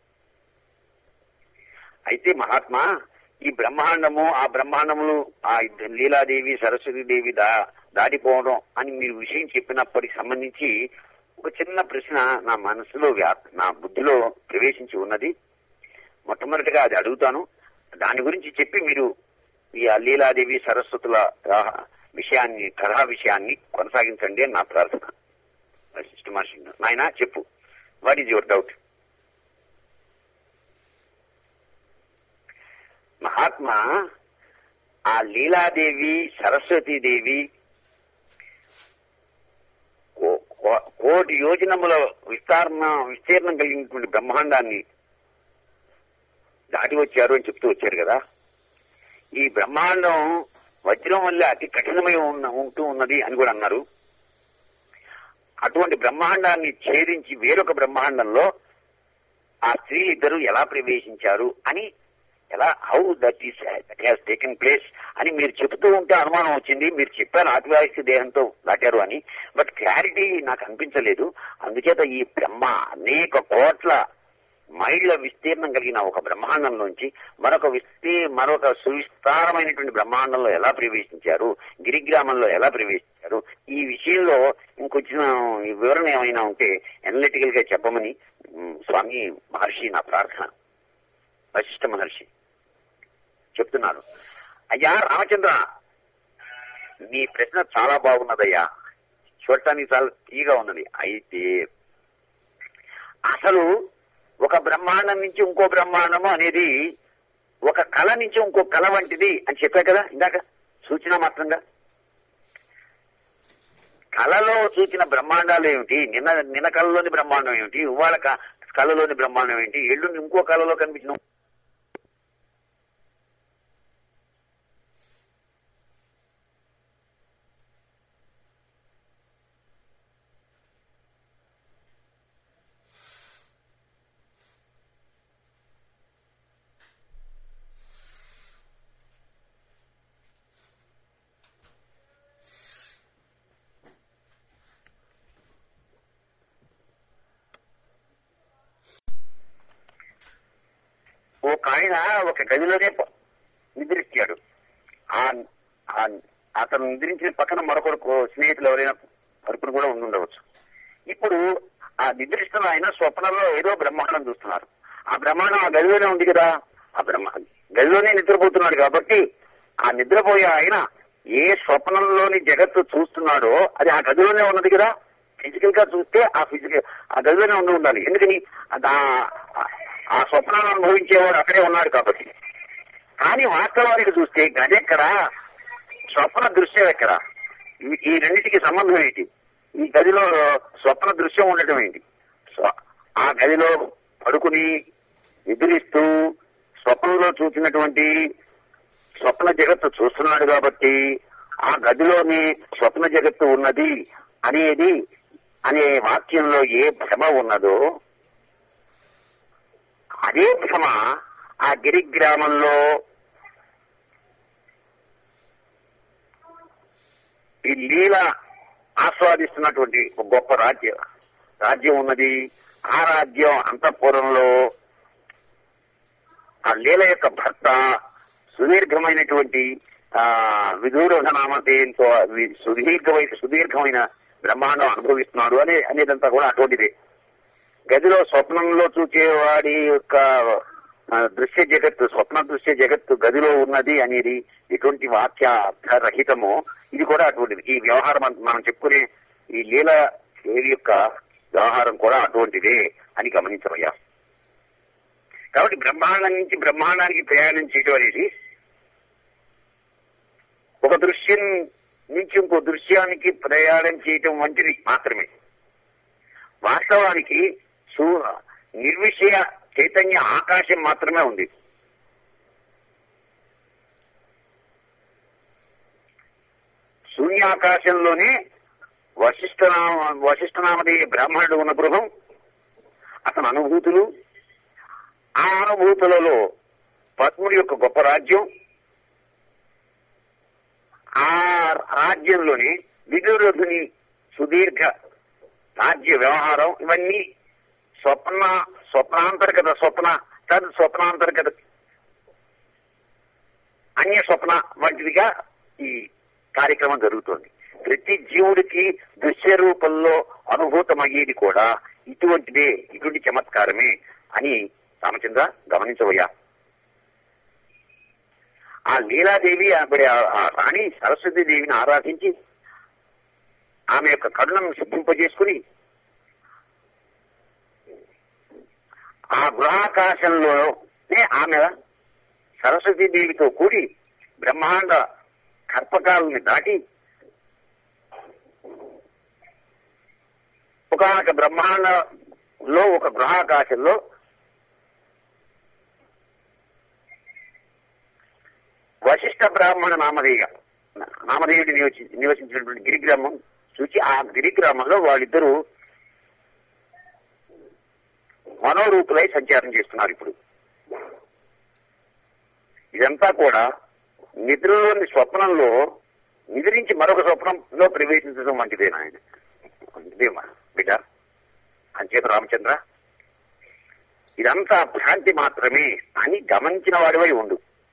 అయితే మహాత్మా ఈ బ్రహ్మాండము ఆ బ్రహ్మాండములు ఆ లీలాదేవి సరస్వతీదేవి దా దాటిపోవడం అని మీరు విషయం చెప్పినప్పటికి సంబంధించి ఒక చిన్న ప్రశ్న నా మనసులో వ్యా- నా బుద్ధిలో ప్రవేశించి ఉన్నది మొట్టమొదటిగా అది అడుగుతాను దాని గురించి చెప్పి మీరు ఈ ఆ లీలాదేవి సరస్వతుల ఆ, విషయాన్ని కథా విషయాన్ని కొనసాగించండి అని నా ప్రార్థన వశిష్ఠ మహర్షి నాయన చెప్పు వాట్ ఈజ్ యువర్ డౌట్ మహాత్మా ఆ లీలాదేవి సరస్వతీదేవి కో- కో- కోటి యోజనముల విస్తారణ విస్తీర్ణం కలిగినటువంటి బ్రహ్మాండాన్ని దాటి వచ్చారు అని చెప్తూ వచ్చారు కదా ఈ బ్రహ్మాండం వజ్రం వల్ల అతి కఠినమై ఉన్న ఉంటూ ఉన్నది అని కూడా అన్నారు అటువంటి బ్రహ్మాండాన్ని ఛేదించి వేరొక బ్రహ్మాండంలో ఆ స్త్రీ ఇద్దరు ఎలా ప్రవేశించారు అని ఎలా how that is that has taken place అని మీరు చెబుతూ ఉంటే అనుమానం వచ్చింది మీరు చెప్పారు ఆదివాసి దేహంతో దాటారు అని బట్ క్లారిటీ నాకు అనిపించలేదు అందుచేత ఈ బ్రహ్మ అనేక కోట్ల మైళ్ళ విస్తీర్ణం కలిగిన ఒక బ్రహ్మాండంలోంచి మరొక విస్తీ మరొక సువిస్తారమైనటువంటి బ్రహ్మాండంలో ఎలా ప్రవేశించారు గిరిగ్రామంలో ఎలా ప్రవేశించారు ఈ విషయంలో ఇంకొంచెం ఈ వివరణ ఏమైనా ఉంటే అనలిటికల్ గా చెప్పమని ఉమ్, స్వామి మహర్షి నా ప్రార్థన వశిష్ఠ మహర్షి చెప్తున్నారు అయ్యా రామచంద్ర నీ ప్రశ్న చాలా బాగున్నదయ్యా చూడటానికి చాలా తీగా ఉన్నది అయితే అసలు ఒక బ్రహ్మాండం నుంచి ఇంకో బ్రహ్మాండము అనేది ఒక కళ నుంచి ఇంకో కళ వంటిది అని చెప్పా కదా ఇందాక సూచన మాత్రంగా కళలో సూచిన బ్రహ్మాండాలు ఏమిటి నిన్న నిన్న కళలోని బ్రహ్మాండం ఏమిటి ఇవాళ క- కళలోని బ్రహ్మాండం ఏంటి ఎల్లుండి ఇంకో కళలో కనిపించిన ఒక ఆయన ఒక గదిలోనే ప- నిద్రించాడు ఆ ఆ- అతను నిద్రించిన పక్కన మరొకరు కో- స్నేహితులు ఎవరైనా పరుపును కూడా ఉండి ఉండవచ్చు ఇప్పుడు ఆ నిద్రిస్తున్న ఆయన స్వప్నంలో ఏదో బ్రహ్మాండం చూస్తున్నారు ఆ బ్రహ్మాండం ఆ గదిలోనే ఉంది కదా ఆ బ్రహ్మ గదిలోనే నిద్రపోతున్నాడు కాబట్టి ఆ నిద్రపోయే ఆయన ఏ స్వప్నంలోని జగత్తు చూస్తున్నాడో అది ఆ గదిలోనే ఉన్నది కదా ఫిజికల్ గా చూస్తే ఆ ఫిజికల్ ఆ గదిలోనే ఉండి ఉండాలి ఎందుకని అది ఆ- ఆ స్వప్నాన్ని అనుభవించేవాడు అక్కడే ఉన్నాడు కాబట్టి కానీ వాస్తవానికి చూస్తే గది ఎక్కడ స్వప్న దృశ్యం ఎక్కడ ఈ- ఈ రెండింటికి సంబంధం ఏంటి ఈ గదిలో స్వప్న దృశ్యం ఉండటం ఏంటి స్వ- ఆ గదిలో పడుకుని ఎదిరిస్తూ స్వప్నంలో చూసినటువంటి స్వప్న జగత్తు చూస్తున్నాడు కాబట్టి ఆ గదిలోని స్వప్న జగత్తు ఉన్నది అనేది అనే వాక్యంలో ఏ భ్రమ ఉన్నదో అదే భ్రమ ఆ గిరి గ్రామంలో ఈ లీల ఆస్వాదిస్తున్నటువంటి ఒక గొప్ప రాజ్యం రాజ్యం ఉన్నది ఆ రాజ్యం అంతఃపురంలో ఆ లీల యొక్క భర్త సుదీర్ఘమైనటువంటి ఆ విదూరణ నామధేయంతో వి- సుదీర్ఘమైన సుదీర్ఘమైన బ్రహ్మాండం అనుభవిస్తున్నాడు అనే అనేదంతా కూడా అటువంటిదే గదిలో స్వప్నంలో చూచేవాడి యొక్క ఆ, దృశ్య జగత్తు స్వప్న దృశ్య జగత్తు గదిలో ఉన్నది అనేది ఎటువంటి వాక్య అర్థరహితమో ఇది కూడా అటువంటిది ఈ వ్యవహారం అంత- మనం చెప్పుకునే ఈ లీల దేవి యొక్క వ్యవహారం కూడా అటువంటిదే అని గమనించవయ్యా కాబట్టి బ్రహ్మాండం నుంచి బ్రహ్మాండానికి ప్రయాణం చేయడం అనేది ఒక దృశ్యం నుంచి ఇంకో దృశ్యానికి ప్రయాణం చేయటం వంటిది మాత్రమే వాస్తవానికి సు- నిర్విషయ చైతన్య ఆకాశం మాత్రమే ఉంది శూన్యాకాశంలోనే వశిష్ఠనామ వశిష్ఠనామధేయ బ్రాహ్మణుడు ఉన్న గృహం అతని అనుభూతులు ఆ అనుభూతులలో పద్ముడి యొక్క గొప్ప రాజ్యం ఆ రాజ్యంలోని విదురధుని సుదీర్ఘ రాజ్య వ్యవహారం ఇవన్నీ స్వప్న స్వప్నాంతర్గత స్వప్న తద్ స్వప్నాంతర్గత అన్య స్వప్న వంటిదిగా ఈ కార్యక్రమం జరుగుతోంది ప్రతి జీవుడికి దృశ్య రూపంలో అనుభూతమయ్యేది కూడా ఇటువంటిదే ఇటువంటి చమత్కారమే అని రామచంద్ర గమనించవయ్యా ఆ లీలాదేవి అప్పుడు ఆ- ఆ రాణి సరస్వతి దేవిని ఆరాధించి ఆమె యొక్క కరుణను సిద్ధింపజేసుకుని ఆ గృహాకాశంలోనే ఆమె సరస్వతీ దేవితో కూడి బ్రహ్మాండ కర్పకాలని దాటి ఒకనొక బ్రహ్మాండంలో ఒక గృహాకాశంలో వశిష్ఠ బ్రాహ్మణ నామధేయ నామధేయుడి నివసి నివసించినటువంటి గిరిగ్రామం చూచి ఆ గిరిగ్రామంలో వాళ్ళిద్దరూ మనోరూపులై సంచారం చేస్తున్నారు ఇప్పుడు ఇదంతా కూడా నిద్రలోని స్వప్నంలో నిద్రించి మరొక స్వప్నంలో ప్రవేశించడం వంటిదే నాయన ఇదేమా బిడ్డ అంచేత రామచంద్ర ఇదంతా భ్రాంతి మాత్రమే అని గమనించిన వాడివై ఉండు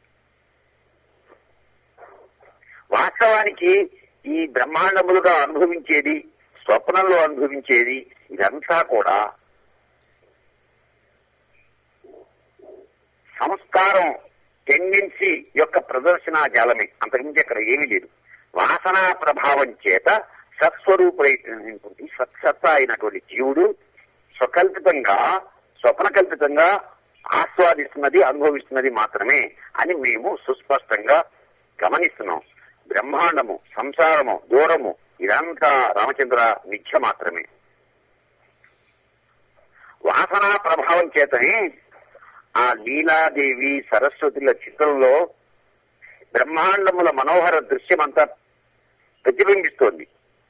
వాస్తవానికి ఈ బ్రహ్మాండములుగా అనుభవించేది స్వప్నంలో అనుభవించేది ఇదంతా కూడా సంస్కారం టెండెన్సీ యొక్క ప్రదర్శనా జాలమే అంతకుమించి అక్కడ ఏమీ లేదు వాసనా ప్రభావం చేత సత్స్వరూపుడైనటువంటి సత్సత్తా అయినటువంటి జీవుడు స్వకల్పితంగా స్వప్నకల్పితంగా ఆస్వాదిస్తున్నది అనుభవిస్తున్నది మాత్రమే అని మేము సుస్పష్టంగా గమనిస్తున్నాం బ్రహ్మాండము సంసారము దూరము ఇదంతా రామచంద్ర మిథ్య మాత్రమే వాసనా ప్రభావం చేతనే ఆ లీలాదేవి సరస్వతుల చిత్రంలో బ్రహ్మాండముల మనోహర దృశ్యమంతా ప్రతిబింబిస్తోంది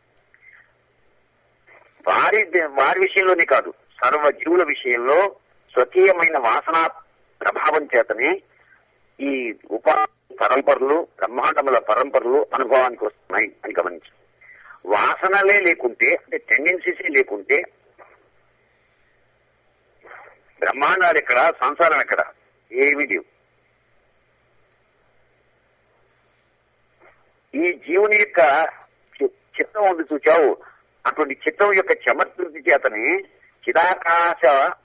వారి వారి విషయంలోనే కాదు సర్వ జీవుల విషయంలో స్వకీయమైన వాసన ప్రభావం చేతనే ఈ ఉప పరంపరలు బ్రహ్మాండముల పరంపరలు అనుభవానికి వస్తున్నాయి అని గమనించు వాసనలే లేకుంటే అంటే టెండెన్సీసే లేకుంటే బ్రహ్మాండాలు ఎక్కడ సంసారం ఎక్కడ ఏమి లేవు ఈ జీవుని యొక్క చి- చిత్తం ఉంది చూచావు అటువంటి చిత్తం యొక్క చమత్కృతి చేతనే చిరాకాశ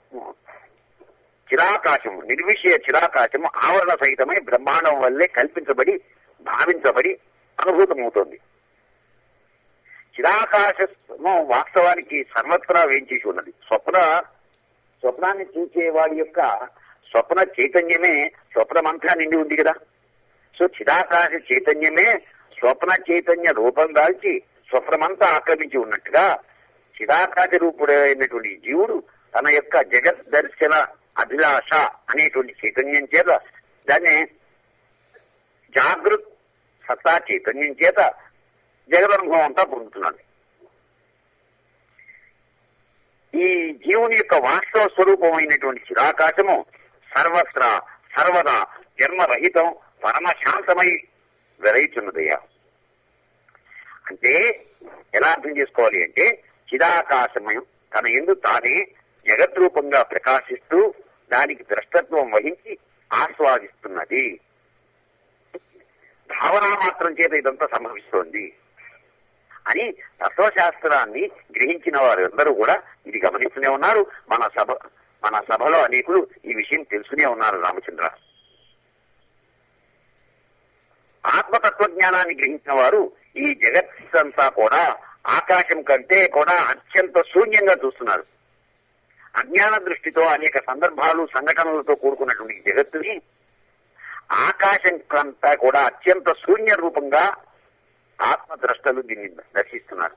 చిరాకాశము నిర్విషయ చిరాకాశము ఆవరణ సహితమై బ్రహ్మాండం వల్లే కల్పించబడి భావించబడి అనుభూతమవుతోంది చిరాకాశము వాస్తవానికి సర్వత్రా వేయించేసి ఉన్నది స్వప్న స్వప్నాన్ని చూసే వాడి యొక్క స్వప్న చైతన్యమే స్వప్నమంతా నిండి ఉంది కదా సో చిదాకాశ చైతన్యమే స్వప్న చైతన్య రూపం దాల్చి స్వప్నమంతా ఆక్రమించి ఉన్నట్టుగా చిదాకాశ రూపుడైనటువంటి జీవుడు తన యొక్క జగత్ దర్శన అభిలాష అనేటువంటి చైతన్యం చేత దాన్ని జాగృత్ సత్తా చైతన్యం చేత జగదనుభవం అంతా పొందుతున్నాడు ఈ జీవుని యొక్క వాస్తవ స్వరూపమైనటువంటి చిరాకాశము సర్వత్రా సర్వదా జన్మరహితం పరమశాంతమై వెరైతున్నదయ్యా అంటే ఎలా అర్థం చేసుకోవాలి అంటే చిదాకాశమయం తన ఎందు తానే జగద్రూపంగా ప్రకాశిస్తూ దానికి ద్రష్టత్వం వహించి ఆస్వాదిస్తున్నది భావనా మాత్రం చేత ఇదంతా సంభవిస్తోంది అని తత్వశాస్త్రాన్ని గ్రహించిన వారందరూ కూడా ఇది గమనిస్తూనే ఉన్నారు మన సభ మన సభలో అనేకులు ఈ విషయం తెలుసునే ఉన్నారు రామచంద్ర ఆత్మతత్వజ్ఞానాన్ని గ్రహించిన వారు ఈ జగత్తంతా కూడా ఆకాశం కంటే కూడా అత్యంత శూన్యంగా చూస్తున్నారు అజ్ఞాన దృష్టితో అనేక సందర్భాలు సంఘటనలతో కూడుకున్నటువంటి ఈ జగత్తుని ఆకాశం కంతా కూడా అత్యంత శూన్య రూపంగా ఆత్మద్రష్టలు దీన్ని దర్శిస్తున్నారు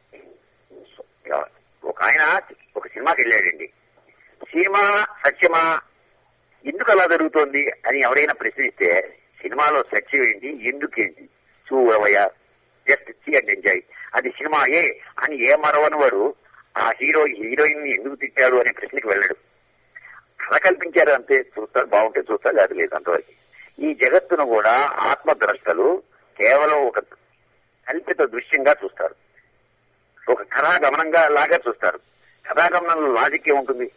ఒక ఆయన ఒక సినిమాకి వెళ్ళాడండి సినిమా సత్యమా ఎందుకు అలా జరుగుతోంది అని ఎవరైనా ప్రశ్నిస్తే సినిమాలో సత్యం ఏంటి ఎందుకేంటి చూడవయ్యా జస్ట్ సీ అండ్ ఎంజాయ్ అది సినిమాయే అని ఏ మరవని వాడు ఆ హీరో హీరోయిన్ ని ఎందుకు తిట్టాడు అనే ప్రశ్నకి వెళ్ళడు కళ కల్పించారు అంతే చూస్తారు బాగుంటే చూస్తారు లేదు లేదు అంతవరకు ఈ జగత్తును కూడా ఆత్మద్రష్టలు కేవలం ఒక కల్పిత దృశ్యంగా చూస్తారు ఒక కథాగమనంగా లాగా చూస్తారు కథాగమనంలో లాజిక్ ఏముంటుంది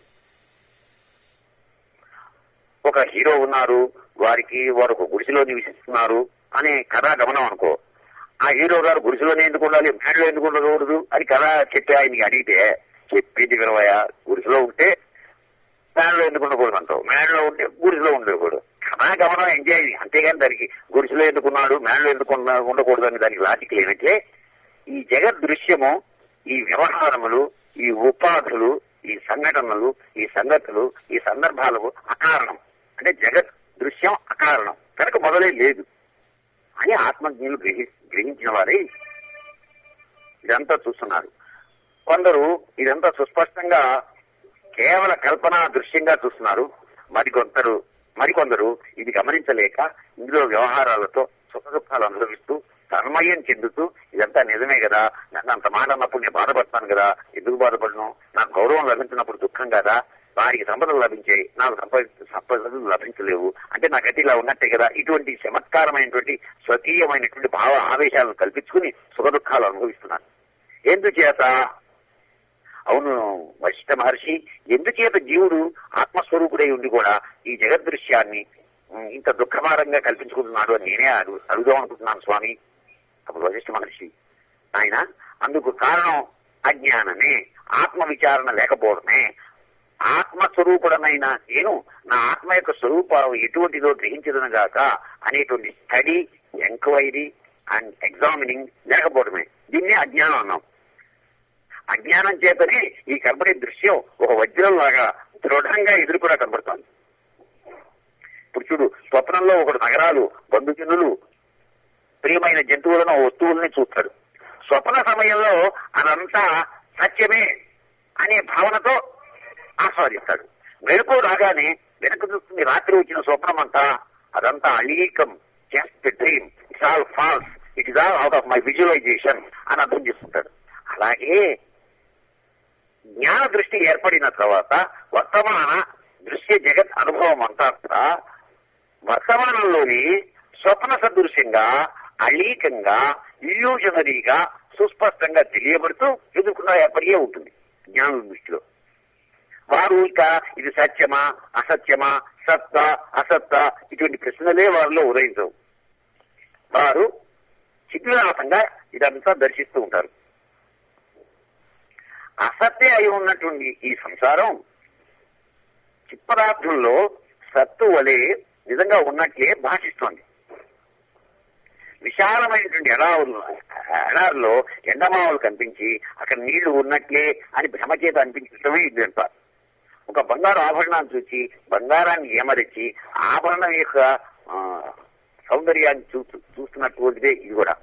ఒక హీరో ఉన్నారు వారికి వారు ఒక గుడిసెలో నివసిస్తున్నారు అనే కథాగమనం అనుకో ఆ హీరో గారు గుడిసెలోనే ఎందుకు ఉండాలి మేడలో ఎందుకు ఉండకూడదు అని కథ చెప్పి ఆయనకి అడిగితే చెప్పింది వినవయ్యా గుడిసెలో ఉంటే మేడలో ఎందుకు ఉండకూడదు అంటావు మేడలో ఉంటే గుడిసెలో ఉండకూడదు కథాగమనం ఎంజాయ్ అంతేగాని దానికి గుడిసెలో ఎందుకున్నాడు మేడలో ఎందుకు ఉన్న- ఉండకూడదు అని దానికి లాజిక్ లేనట్లే ఈ జగత్ దృశ్యము ఈ వ్యవహారములు ఈ ఉపాధులు ఈ సంఘటనలు ఈ సంగతులు ఈ సందర్భాలకు అకారణం అంటే జగత్ దృశ్యం అకారణం కనుక మొదలే లేదు అని ఆత్మజ్ఞులు గ్రహి గ్రహించిన వారే ఇదంతా చూస్తున్నారు కొందరు ఇదంతా సుస్పష్టంగా కేవల కల్పన దృశ్యంగా చూస్తున్నారు మరికొందరు మరికొందరు ఇది గమనించలేక ఇందులో వ్యవహారాలతో సుఖ దుఃఖాలు అనుభవిస్తూ తన్మయం చెందుతూ ఇదంతా నిజమే కదా నన్ను అంత మాట అన్నప్పుడు నేను బాధపడతాను కదా ఎందుకు బాధపడను నాకు గౌరవం లభించినప్పుడు దుఃఖం కదా వారికి సంపదలు లభించాయి నాకు సంపద సంపదలు లభించలేవు అంటే నాకైతే ఇలా ఉన్నట్టే కదా ఇటువంటి చమత్కారమైనటువంటి స్వకీయమైనటువంటి భావ ఆవేశాలను కల్పించుకుని సుఖ దుఃఖాలు అనుభవిస్తున్నాను ఎందుచేత అవును వశిష్ఠ మహర్షి ఎందుచేత జీవుడు ఆత్మస్వరూపుడై ఉండి కూడా ఈ జగదృశ్యాన్ని ఉమ్, ఇంత దుఃఖభారంగా కల్పించుకుంటున్నాడు అని నేనే అడుగు అడుగుదాం అనుకుంటున్నాను స్వామి అప్పుడు వశిష్ఠ మహర్షి ఆయన అందుకు కారణం అజ్ఞానమే ఆత్మ విచారణ లేకపోవడమే ఆత్మస్వరూపుడనైన నేను నా ఆత్మ యొక్క స్వరూపం ఎటువంటిదో గ్రహించదను గాక అనేటువంటి స్టడీ ఎంక్వైరీ అండ్ ఎగ్జామినింగ్ లేకపోవడమే దీన్నే అజ్ఞానం అన్నాం అజ్ఞానం చేతనే ఈ కనబడే దృశ్యం ఒక వజ్రం లాగా దృఢంగా ఎదురు కూడా కనబడుతోంది ఇప్పుడు చూడు స్వప్నంలో ఒకడు నగరాలు బంధుజనులు ప్రియమైన జంతువులను వస్తువుల్ని చూస్తాడు స్వప్న సమయంలో అదంతా సత్యమే అనే భావనతో ఆస్వాదిస్తాడు మెలకు రాగానే వెనక చూస్తుంది రాత్రి వచ్చిన స్వప్నం అంతా అదంతా అలీకం just dream it's all false it is all out of my visualisation అని అర్థం చేసుకుంటాడు అలాగే జ్ఞాన దృష్టి ఏర్పడిన తర్వాత వర్తమాన దృశ్య జగత్ అనుభవం అంతా కూడా వర్తమానంలోని స్వప్న సదృశ్యంగా అలీకంగా ఇల్యూజనరీగా సుస్పష్టంగా తెలియబడుతూ ఎదుర్కొన్న ఏర్పడియే ఉంటుంది జ్ఞానం దృష్టిలో వారు ఇక ఇది సత్యమా అసత్యమా సత్త అసత్త ఇటువంటి ప్రశ్నలే వారిలో ఉదయించవు వారు చిత్రనాథంగా ఇదంతా దర్శిస్తూ ఉంటారు అసత్య అయి ఉన్నటువంటి ఈ సంసారం చిత్పదార్థంలో సత్తు వలె నిజంగా ఉన్నట్లే భాషిస్తోంది విశాలమైనటువంటి ఎడారులు ఎడారిలో ఎండమావులు కనిపించి అక్కడ నీళ్లు ఉన్నట్లే అని భ్రమ చేత అనిపించడమే ఇది అంట ఒక బంగారు ఆభరణాన్ని చూసి బంగారాన్ని ఏమరిచి ఆభరణం యొక్క ఆ, సౌందర్యాన్ని చూ చూస్తున్నటువంటిదే ఇది కూడా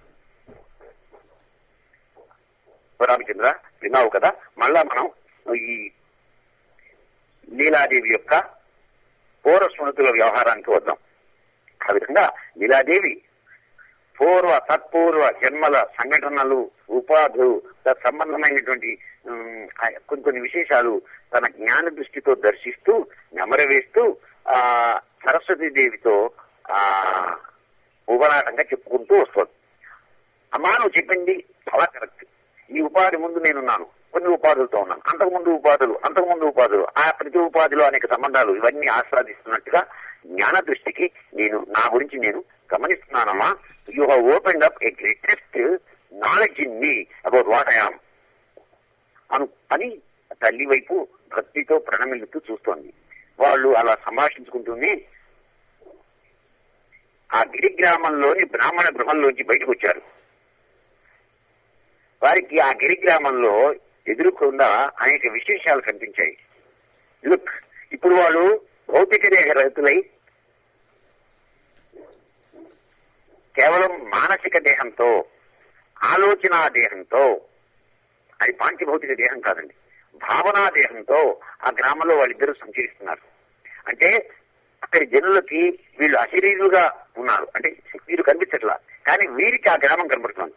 రామచంద్ర విన్నావు కదా మళ్ళా మనం ఈ లీలాదేవి యొక్క పూర్వ స్మృతుల వ్యవహారానికి వద్దాం ఆ విధంగా లీలాదేవి పూర్వ తత్పూర్వ జన్మల సంఘటనలు ఉపాధులు సంబంధమైనటువంటి ఉమ్, ఆ కొన్ని కొన్ని విశేషాలు తన జ్ఞాన దృష్టితో దర్శిస్తూ నెమరవేస్తూ ఆ సరస్వతీ దేవితో ఆ ఉపరాటంగా చెప్పుకుంటూ వస్తుంది అమ్మా నువ్వు చెప్పింది చాలా కరెక్ట్ ఈ ఉపాధి ముందు నేనున్నాను కొన్ని ఉపాధులతో ఉన్నాను అంతకుముందు ఉపాధులు అంతకుముందు ఉపాధులు ఆ ప్రతి ఉపాధిలో అనేక సంబంధాలు ఇవన్నీ ఆస్వాదిస్తున్నట్టుగా జ్ఞాన దృష్టికి నేను నా గురించి నేను గమనిస్తున్నానమ్మా you have open up a greatest knowledge in me about what I'm అను అని తల్లి వైపు భక్తితో ప్రణమిల్లుతూ చూస్తోంది వాళ్ళు అలా సంభాషించుకుంటూనే ఆ గిరి గ్రామంలోని బ్రాహ్మణ గృహంలోంచి బయటకు వచ్చారు వారికి ఆ గిరి గ్రామంలో ఎదురుకుండా అనేక విశేషాలు కనిపించాయి లుక్ ఇప్పుడు వాళ్ళు భౌతిక దేహ రహితులై కేవలం మానసిక దేహంతో ఆలోచనా దేహంతో అది పాంచభౌతిక దేహం కాదండి భావనా దేహంతో ఆ గ్రామంలో వాళ్ళిద్దరూ సంచరిస్తున్నారు అంటే అక్కడి జనులకి వీళ్ళు అశరీరులుగా ఉన్నారు అంటే వీరు కనిపించట్లా కానీ వీరికి ఆ గ్రామం కనబడుతుంది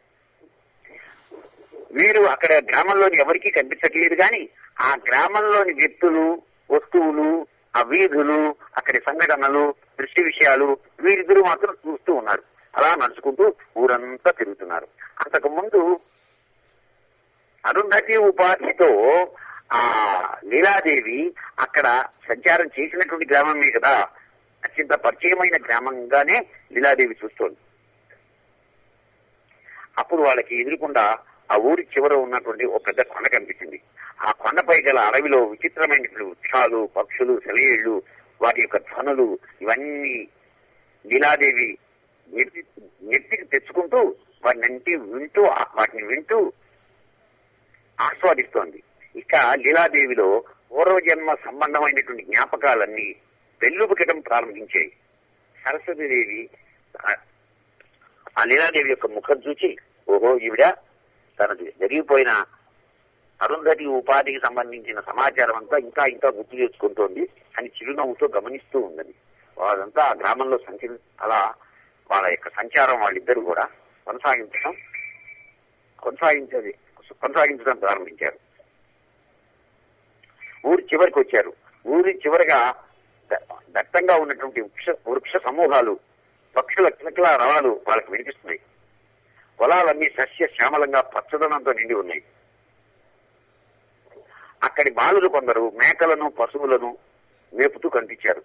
వీరు అక్కడ గ్రామంలోని ఎవరికీ కనిపించట్లేదు కానీ ఆ గ్రామంలోని వ్యక్తులు వస్తువులు ఆ వీధులు అక్కడి సంఘటనలు దృష్టి విషయాలు వీరిద్దరూ మాత్రం చూస్తూ ఉన్నారు అలా నడుచుకుంటూ ఊరంతా తిరుగుతున్నారు అంతకు ముందు అరుంధతి ఉపాధితో ఆ లీలాదేవి అక్కడ సంచారం చేసినటువంటి గ్రామమే కదా అత్యంత పరిచయమైన గ్రామంగానే లీలాదేవి చూస్తోంది అప్పుడు వాళ్ళకి ఎదురుకుండా ఆ ఊరి చివర ఉన్నటువంటి ఒక పెద్ద కొండ కనిపించింది ఆ కొండపై గల అడవిలో విచిత్రమైనటువంటి వృక్షాలు పక్షులు సెలయేళ్లు వాటి యొక్క ధ్వనులు ఇవన్నీ లీలాదేవి నెత్తి నెత్తికి తెచ్చుకుంటూ వాటినంటి వింటూ వాటిని వింటూ ఆస్వాదిస్తోంది ఇక లీలాదేవిలో పూర్వజన్మ సంబంధమైనటువంటి జ్ఞాపకాలన్నీ వెల్లుబుకటం ప్రారంభించాయి సరస్వతీదేవి ఆ- ఆ లీలాదేవి యొక్క ముఖం చూచి ఓహో ఈవిడ తనది జరిగిపోయిన అరుంధతి ఉపాధికి సంబంధించిన సమాచారం అంతా ఇంకా ఇంకా గుర్తు చేసుకుంటోంది అని చిరునవ్వుతో గమనిస్తూ ఉన్నది వాళ్ళంతా ఆ గ్రామంలో సంచరి అలా వాళ్ళ యొక్క సంచారం వాళ్ళిద్దరూ కూడా కొనసాగించడం కొనసాగించేది కొనసాగించడం ప్రారంభించారు ఊరి చివరికి వచ్చారు ఊరి చివరగా ద- దట్టంగా ఉన్నటువంటి వృక్ష వృక్ష సమూహాలు పక్షుల కిలకిల రవాలు వాళ్ళకి వినిపిస్తున్నాయి పొలాలన్నీ సస్య శ్యామలంగా పచ్చదనంతో నిండి ఉన్నాయి అక్కడి బాలురు కొందరు మేకలను పశువులను మేపుతూ కనిపించారు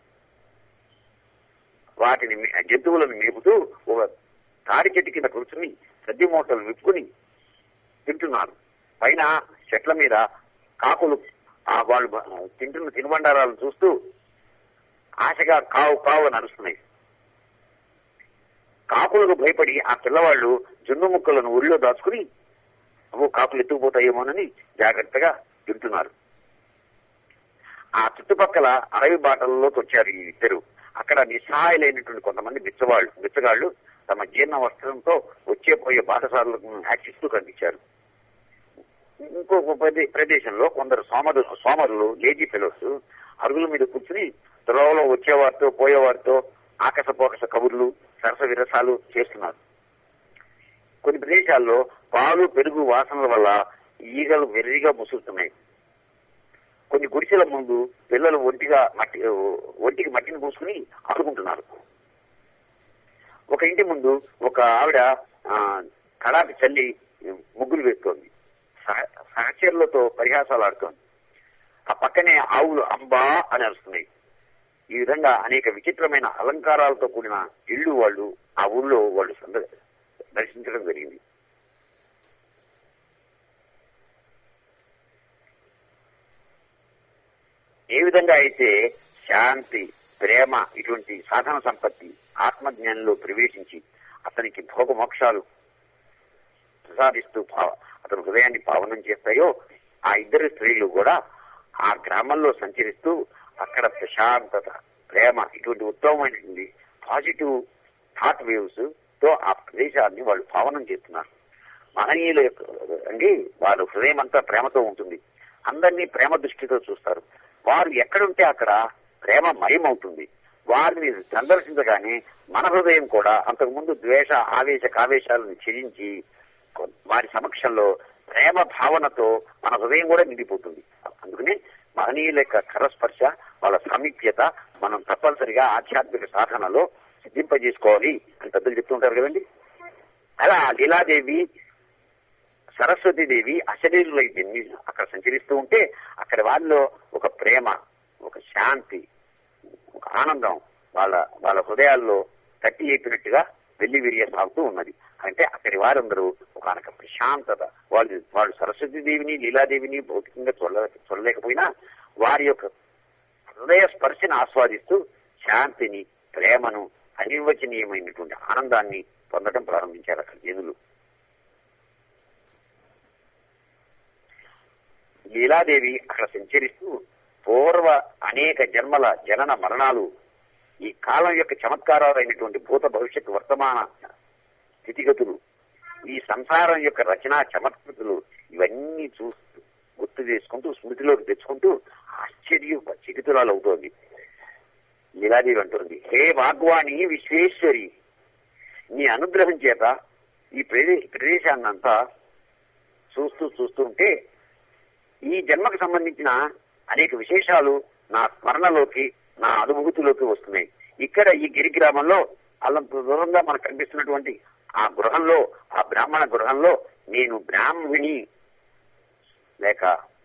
వాటిని మే- జంతువులను మేపుతూ ఒక తాడి చెట్టు కింద కూర్చుని సద్ది మూటలు విప్పుకుని తింటున్నారు పైన చెట్ల మీద కాకులు ఆ వాళ్ళు బ- తింటున్న తినుబండారాలను చూస్తూ ఆశగా కావు కావు అని అరుస్తున్నాయి కాకులకు భయపడి ఆ పిల్లవాళ్ళు జున్ను ముక్కలను ఒళ్ళో దాచుకుని అవ్వో కాకులు ఎత్తుకుపోతాయేమోనని జాగ్రత్తగా తింటున్నారు ఆ చుట్టుపక్కల అడవి బాటలలోకి వచ్చారు ఈ ఇద్దరు అక్కడ నిస్సహాయులైనటువంటి కొంతమంది బిచ్చవాళ్ళు బిచ్చగాళ్ళు తమ జీర్ణ వస్త్రంతో వచ్చే పోయే బాటసారులకు యాచిస్తూ కనిపించారు ఇంకొక ప్రదే- ప్రదేశంలో కొందరు సోమరు సోమరులు లేజీ ఫెలోస్ అరుగుల మీద కూర్చుని త్రోవలో వచ్చేవారితో పోయేవారితో ఆకస పోకస కబుర్లు సరస విరసాలు చేస్తున్నారు కొన్ని ప్రదేశాల్లో పాలు పెరుగు వాసనల వల్ల ఈగలు వెర్రిగా ముసురుతున్నాయి కొన్ని గుడిసెల ముందు పిల్లలు ఒంటిగా మట్టి ఒంటికి మట్టిని పూసుకుని ఆడుకుంటున్నారు ఒక ఇంటి ముందు ఒక ఆవిడ ఆ, కడాపి చల్లి ముగ్గులు వేస్తోంది సహ- సహచరులతో పరిహాసాలు ఆడుతోంది ఆ పక్కనే ఆవులు అంబా అని అరుస్తున్నాయి ఈ విధంగా అనేక విచిత్రమైన అలంకారాలతో కూడిన ఇళ్ళు వాళ్ళు ఆ ఊళ్ళో వాళ్ళు సంద దర్శించడం జరిగింది ఏ విధంగా అయితే శాంతి ప్రేమ ఇటువంటి సాధన సంపత్తి ఆత్మజ్ఞానంలో ప్రవేశించి అతనికి భోగ మోక్షాలు ప్రసాదిస్తూ భావ- అతని హృదయాన్ని పావనం చేస్తాయో ఆ ఇద్దరు స్త్రీలు కూడా ఆ గ్రామంలో సంచరిస్తూ అక్కడ ప్రశాంతత ప్రేమ ఇటువంటి ఉత్తమమైనటువంటి పాజిటివ్ థాట్ వేవ్స్ తో ఆ ప్రదేశాన్ని వాళ్ళు పావనం చేస్తున్నారు మహనీయుల యొక్క అండి వారి హృదయం అంతా ప్రేమతో ఉంటుంది అందరినీ ప్రేమ దృష్టితో చూస్తారు వారు ఎక్కడుంటే అక్కడ ప్రేమ మయమవుతుంది వారిని సందర్శించగానే మన హృదయం కూడా అంతకుముందు ద్వేష ఆవేశ కావేశాలను చెల్లించి కొ- వారి సమక్షంలో ప్రేమ భావనతో మన హృదయం కూడా నిండిపోతుంది అందుకని మహనీయుల యొక్క కరస్పర్శ వాళ్ళ సామీప్యత మనం తప్పనిసరిగా ఆధ్యాత్మిక సాధనలో సిద్ధింపజేసుకోవాలి అని పెద్దలు చెప్తుంటారు కదండి అలా లీలాదేవి సరస్వతీదేవి అశరీరులై జన్మి అక్కడ సంచరిస్తూ ఉంటే అక్కడ వాళ్ళలో ఒక ప్రేమ ఒక శాంతి ఒక ఆనందం వాళ్ళ వాళ్ళ హృదయాల్లో తట్టి చెప్పినట్టుగా వెళ్లి విరియ సాగుతూ ఉన్నది అంటే అక్కడి వారందరూ ఒక అనక ప్రశాంతత వాళ్ళు వాళ్ళు సరస్వతీదేవిని లీలాదేవిని భౌతికంగా చూడ చూడలేకపోయినా వారి యొక్క హృదయ స్పర్శను ఆస్వాదిస్తూ శాంతిని ప్రేమను అనిర్వచనీయమైనటువంటి ఆనందాన్ని పొందడం ప్రారంభించారు అక్కడ జనులు లీలాదేవి అక్కడ సంచరిస్తూ పూర్వ అనేక జన్మల జనన మరణాలు ఈ కాలం యొక్క చమత్కారాలైనటువంటి భూత భవిష్యత్ వర్తమాన స్థితిగతులు ఈ సంసారం యొక్క రచనా చమత్కృతులు ఇవన్నీ చూస్తూ గుర్తు చేసుకుంటూ స్మృతిలోకి తెచ్చుకుంటూ ఆశ్చర్య చకితురాలు అవుతోంది లీలాదేవి అంటుంది హే వాగ్వాణి విశ్వేశ్వరి నీ అనుగ్రహం చేత ఈ ప్రదే ప్రదేశాన్నంతా చూస్తూ చూస్తూ ఉంటే ఈ జన్మకు సంబంధించిన అనేక విశేషాలు నా స్మరణలోకి నా అనుభూతిలోకి వస్తున్నాయి ఇక్కడ ఈ గిరి గ్రామంలో అల్లంత దూరంగా మనకు కనిపిస్తున్నటువంటి ఆ గృహంలో ఆ బ్రాహ్మణ గృహంలో నేను బ్రాహ్మణి లేక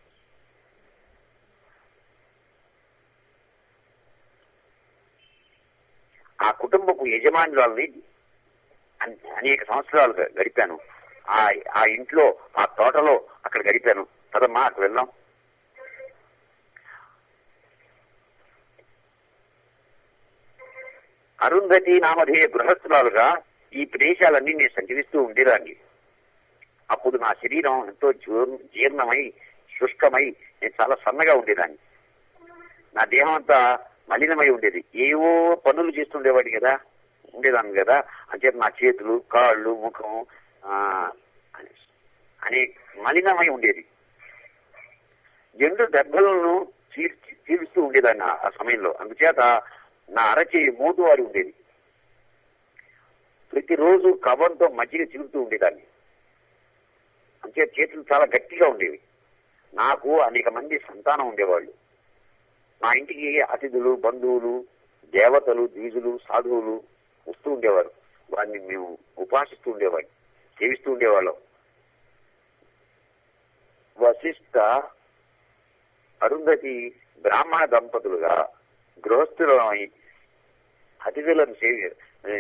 ఆ కుటుంబపు యజమానురాలని అన్- అనేక సంవత్సరాలు గ- గడిపాను ఆ ఆ ఇంట్లో ఆ తోటలో అక్కడ గడిపాను పదమ్మా అక్కడ వెళ్దాం అరుంధతి నామధేయ గృహస్థురాలుగా ఈ ప్రదేశాలన్నీ నేను సంచరిస్తూ ఉండేదాన్ని అప్పుడు నా శరీరం ఎంతో జీర్- జీర్ణమై శుష్కమై నేను చాలా సన్నగా ఉండేదాన్ని నా దేహం అంతా మలినమై ఉండేది ఏవో పనులు చేస్తుండేవాడి కదా ఉండేదాన్ని కదా అంచేత నా చేతులు కాళ్ళు ముఖం ఆ, అనే మలినమై ఉండేది రెండు దెబ్బలను చీల్చి చీలుస్తూ ఉండేదాన్ని ఆ- ఆ సమయంలో అందుచేత నా అరచేయి మోటు వారి ఉండేది ప్రతిరోజు కవంతో మజ్జిగ చిలుపుతూ ఉండేదాన్ని అంతే చేతులు చాలా గట్టిగా ఉండేవి నాకు అనేక మంది సంతానం ఉండేవాళ్ళు మా ఇంటికి అతిథులు బంధువులు దేవతలు ద్విజులు సాధువులు వస్తూ ఉండేవారు వారిని మేము ఉపాసిస్తూ ఉండేవాడిని సేవిస్తూ ఉండేవాళ్ళం వశిష్ట అరుంధతి బ్రాహ్మణ దంపతులుగా గృహస్థులమై అతిథులను సేవి ఏ,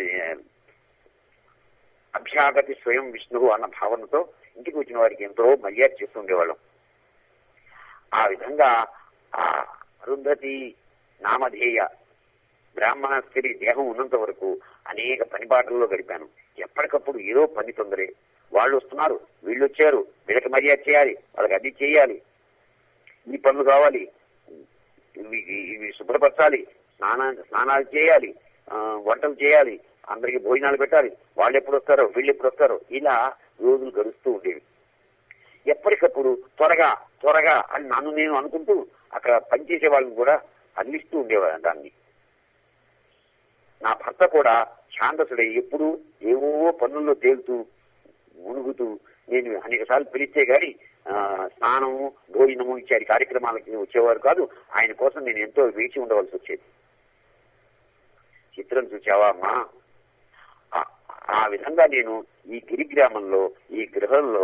అభ్యాగతి స్వయం విష్ణువు అన్న భావనతో ఇంటికి వచ్చిన వారికి ఎంతో మర్యాద చేస్తూ ఉండేవాళ్ళం ఆ విధంగా ఆ అరుంధతి నామధేయ బ్రాహ్మణ స్త్రీ దేహం ఉన్నంత వరకు అనేక పనిపాటల్లో గడిపాను ఎప్పటికప్పుడు ఏదో పని తొందరే వాళ్ళు వస్తున్నారు వీళ్ళు వచ్చారు వీళ్ళకి మర్యాద చేయాలి వాళ్ళకి అది చేయాలి ఈ పనులు కావాలి ఇవి ఇవి శుభ్రపరచాలి స్నానా స్నానాలు చేయాలి ఆ, వంటలు చేయాలి అందరికి భోజనాలు పెట్టాలి వాళ్ళు ఎప్పుడు వస్తారో వీళ్ళు ఎప్పుడు వస్తారో ఇలా రోజులు గడుస్తూ ఉండేవి ఎప్పటికప్పుడు త్వరగా త్వరగా అని నన్ను నేను అనుకుంటూ అక్కడ పనిచేసే వాళ్ళని కూడా అందిస్తూ ఉండేవాడు దాన్ని నా భర్త కూడా శాంతసుడై ఎప్పుడు ఏవో పనుల్లో తేలుతూ మునుగుతూ నేను అనేక సార్లు పిలిస్తే గాని ఆ, స్నానము భోజనము ఇత్యాది కార్యక్రమాలకి వచ్చేవారు కాదు ఆయన కోసం నేను ఎంతో వేచి ఉండవలసి వచ్చేది చిత్రం చూచావా అమ్మా ఆ- ఆ విధంగా నేను ఈ గిరి గ్రామంలో ఈ గృహంలో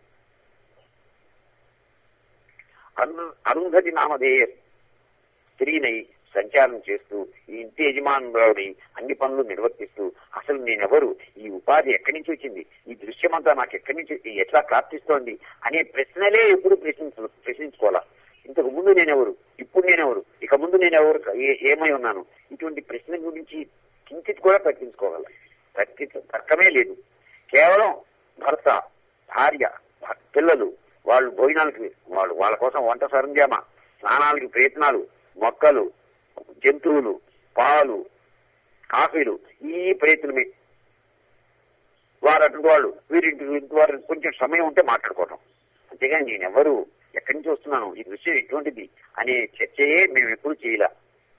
అరు- అరుంధతి నామధేయ స్త్రీనై సంచారం చేస్తూ ఈ ఇంటి యజమానురావుని అన్ని పనులు నిర్వర్తిస్తూ అసలు నేనెవరు ఈ ఉపాధి ఎక్కడి నుంచి వచ్చింది ఈ దృశ్యమంతా నాకు ఎక్కడి నుంచి ఎట్లా ప్రాప్తిస్తోంది అనే ప్రశ్నలే ఎప్పుడు ప్రశ్నించ ప్రశ్నించుకోవాలా ఇంతకు ముందు నేనెవరు ఇప్పుడు నేనెవరు ఇక ముందు నేనెవరు ఏ- ఏమై ఉన్నాను ఇటువంటి ప్రశ్న గురించి కించిత్ కూడా ప్రశ్నించుకోగల తర్కి- తర్కమే లేదు కేవలం భర్త భార్య భ- పిల్లలు వాళ్ళు భోజనాలకి వాళ్ళు వాళ్ళ కోసం వంట సరంజామ స్నానాలకి ప్రయత్నాలు మొక్కలు జంతువులు పాలు కాఫీలు ఈ ప్రయత్నమే వారు అటువంటి వాళ్ళు వీరింటి ఇంటి వారు కొంచెం సమయం ఉంటే మాట్లాడుకోవటం అంతేగాని నేనెవరు ఎక్కడి నుంచి వస్తున్నాను ఈ దృశ్యం ఎటువంటిది అనే చర్చయే మేము ఎప్పుడు చేయలే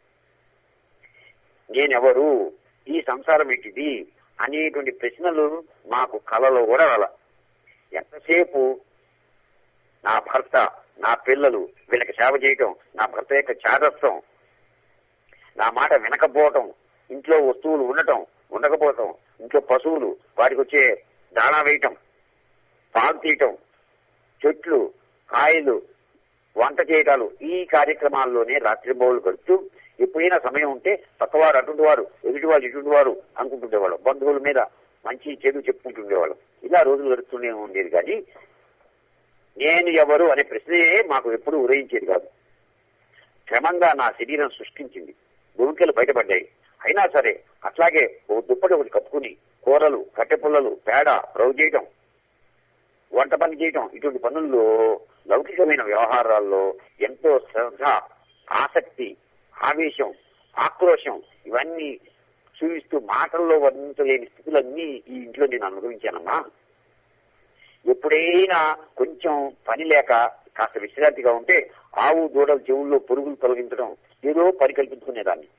నేనెవరు ఈ సంసారం ఏంటిది అనేటువంటి ప్రశ్నలు మాకు కలలో కూడా రాల ఎంతసేపు నా భర్త నా పిల్లలు వీళ్ళకి సేవ చేయటం నా భర్త యొక్క చాదస్తం నా మాట వినకపోవటం ఇంట్లో వస్తువులు ఉండటం ఉండకపోవటం ఇంట్లో పశువులు వాటికి వచ్చే దాణా వేయటం పాలు తీయటం చెట్లు కాయలు వంట చేయటాలు ఈ కార్యక్రమాల్లోనే రాత్రింబౌలు గడుపుతూ ఎప్పుడైనా సమయం ఉంటే పక్కవారు అటువంటి వారు ఎదుటి వాళ్ళు ఇటువంటి వారు అనుకుంటుండేవాళ్ళు బంధువుల మీద మంచి చెడు చెప్పుకుంటుండేవాళ్ళు ఇలా రోజులు గడుస్తూనే ఉండేది కానీ నేను ఎవరు అనే ప్రశ్నయే మాకు ఎప్పుడు ఉదయించేది కాదు క్రమంగా నా శరీరం సృష్టించింది భూమికలు బయటపడ్డాయి అయినా సరే అట్లాగే ఓ దుప్పటి ఒకటి కప్పుకుని కూరలు కట్టె పుల్లలు పేడ రవ్వు చేయటం వంట పని చేయటం ఇటువంటి పనుల్లో లౌకికమైన వ్యవహారాల్లో ఎంతో శ్రద్ధ ఆసక్తి ఆవేశం ఆక్రోశం ఇవన్నీ చూపిస్తూ మాటల్లో వర్ణించలేని స్థితులన్నీ ఈ ఇంట్లో నేను అనుభవించానమ్మా ఎప్పుడైనా కొంచెం పని లేక కాస్త విశ్రాంతిగా ఉంటే ఆవు దూడల చెవుల్లో పురుగులు తొలగించడం ఏదో పని కల్పించుకునేదాన్ని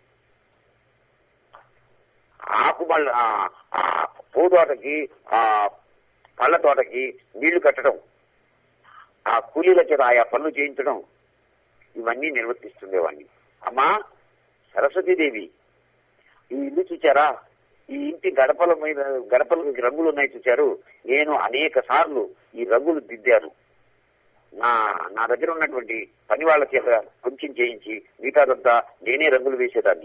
ఆకు మళ్ళ ఆ పూ తోటకి ఆ పళ్ళ తోటకి నీళ్లు కట్టడం ఆ కూలీల చేత ఆయా పనులు చేయించడం ఇవన్నీ నిర్వర్తిస్తుండేవాడిని అమ్మా సరస్వతీదేవి ఈ ఇల్లు చూచారా ఈ ఇంటి గడపల మీద గడపలకు రంగులు ఉన్నాయి చూచారు నేను అనేక సార్లు ఈ రంగులు దిద్దాను నా నా దగ్గర ఉన్నటువంటి పని వాళ్ళ చేత కొంచెం చేయించి మిగతాదంతా నేనే రంగులు వేసేదాన్ని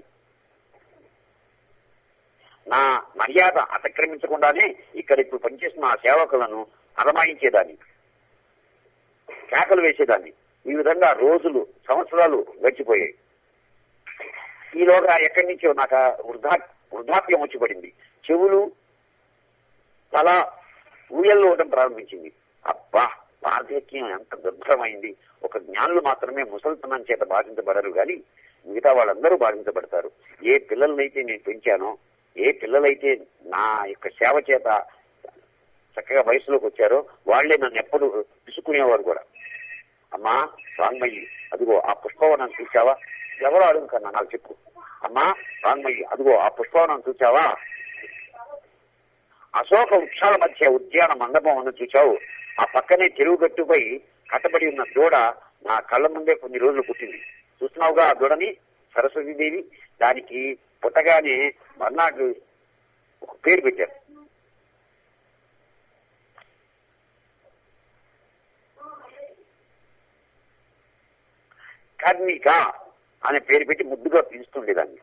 నా మర్యాద అతిక్రమించకుండానే ఇక్కడ ఇప్పుడు పనిచేస్తున్న ఆ సేవకులను అరమాయించేదాన్ని కేకలు వేసేదాన్ని ఈ విధంగా రోజులు సంవత్సరాలు గడిచిపోయాయి ఈలోగా ఎక్కడి నుంచో నాకు ఆ వృద్ధా వృద్ధాప్యం వచ్చి పడింది చెవులు తల ఊయల్లో ఉండడం ప్రారంభించింది అబ్బా వార్ధక్యం ఎంత దుర్భరమైంది ఒక జ్ఞానులు మాత్రమే ముసలితనం చేత బాధించబడరు గాని మిగతా వాళ్ళందరూ బాధించబడతారు ఏ పిల్లలనైతే నేను పెంచానో ఏ పిల్లలైతే నా యొక్క సేవ చేత చక్కగా వయసులోకి వచ్చారో వాళ్లే నన్ను ఎప్పుడు పిసుకునేవారు కూడా అమ్మా వాంగ్మయ్యి అదిగో ఆ పుష్పవనం చూసావా ఎవరో అడుగు కన్నా నాకు చెప్పు అమ్మా వాంగ్మయ్యి అదిగో ఆ పుష్పవనం చూసావా అశోక వృక్షాల మధ్య ఉద్యాన మండపం ఉన్న చూచావు ఆ పక్కనే చెరువు గట్టుపై కట్టబడి ఉన్న దూడ నా కళ్ళ ముందే కొన్ని రోజులు పుట్టింది చూస్తున్నావుగా ఆ దూడని సరస్వతీదేవి దానికి పుట్టగానే మర్నాడు ఒక పేరు పెట్టారు కర్ణిక అనే పేరు పెట్టి ముద్దుగా పిలుస్తుండేదాన్ని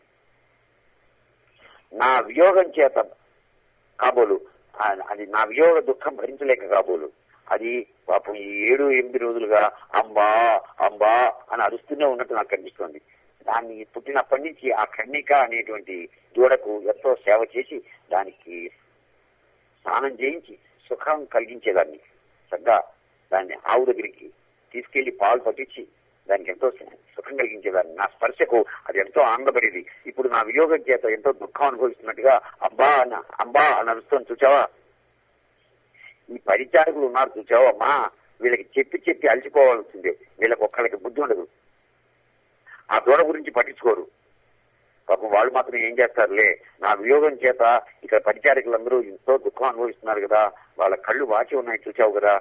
నా వియోగం చేత కాబోలు ఆ- అది నా వియోగ దుఃఖం భరించలేక కాబోలు అది పాపం ఈ ఏడు ఎనిమిది రోజులుగా అంబా అంబా అని అరుస్తూనే ఉన్నట్టు నాకు కనిపిస్తోంది దాన్ని పుట్టినప్పటి నుంచి ఆ కన్నిక అనేటువంటి దూడకు ఎంతో సేవ చేసి దానికి స్నానం చేయించి సుఖం కలిగించేదాన్ని చక్కగా దాన్ని ఆవు దగ్గరికి తీసుకెళ్లి పాలు పట్టించి దానికి ఎంతో సుఖం కలిగించేదాన్ని నా స్పర్శకు అది ఎంతో ఆనందపడేది ఇప్పుడు నా వియోగం చేత ఎంతో దుఃఖం అనుభవిస్తున్నట్టుగా అబ్బా అన్న అంబా అని అరుస్తాను చూచావా ఈ పరిచారకులు ఉన్నారు చూచావా అమ్మా వీళ్ళకి చెప్పి చెప్పి అలసిపోవాల్సిందే వీళ్ళకి ఒక్కళ్ళకి బుద్ధి ఉండదు ఆ దూడ గురించి పట్టించుకోరు పాపం వాళ్ళు మాత్రం ఏం చేస్తారులే నా వియోగం చేత ఇక్కడ పరిచారకులందరూ ఎంతో దుఃఖం అనుభవిస్తున్నారు కదా వాళ్ళ కళ్ళు వాచి ఉన్నాయి చూచావు కదా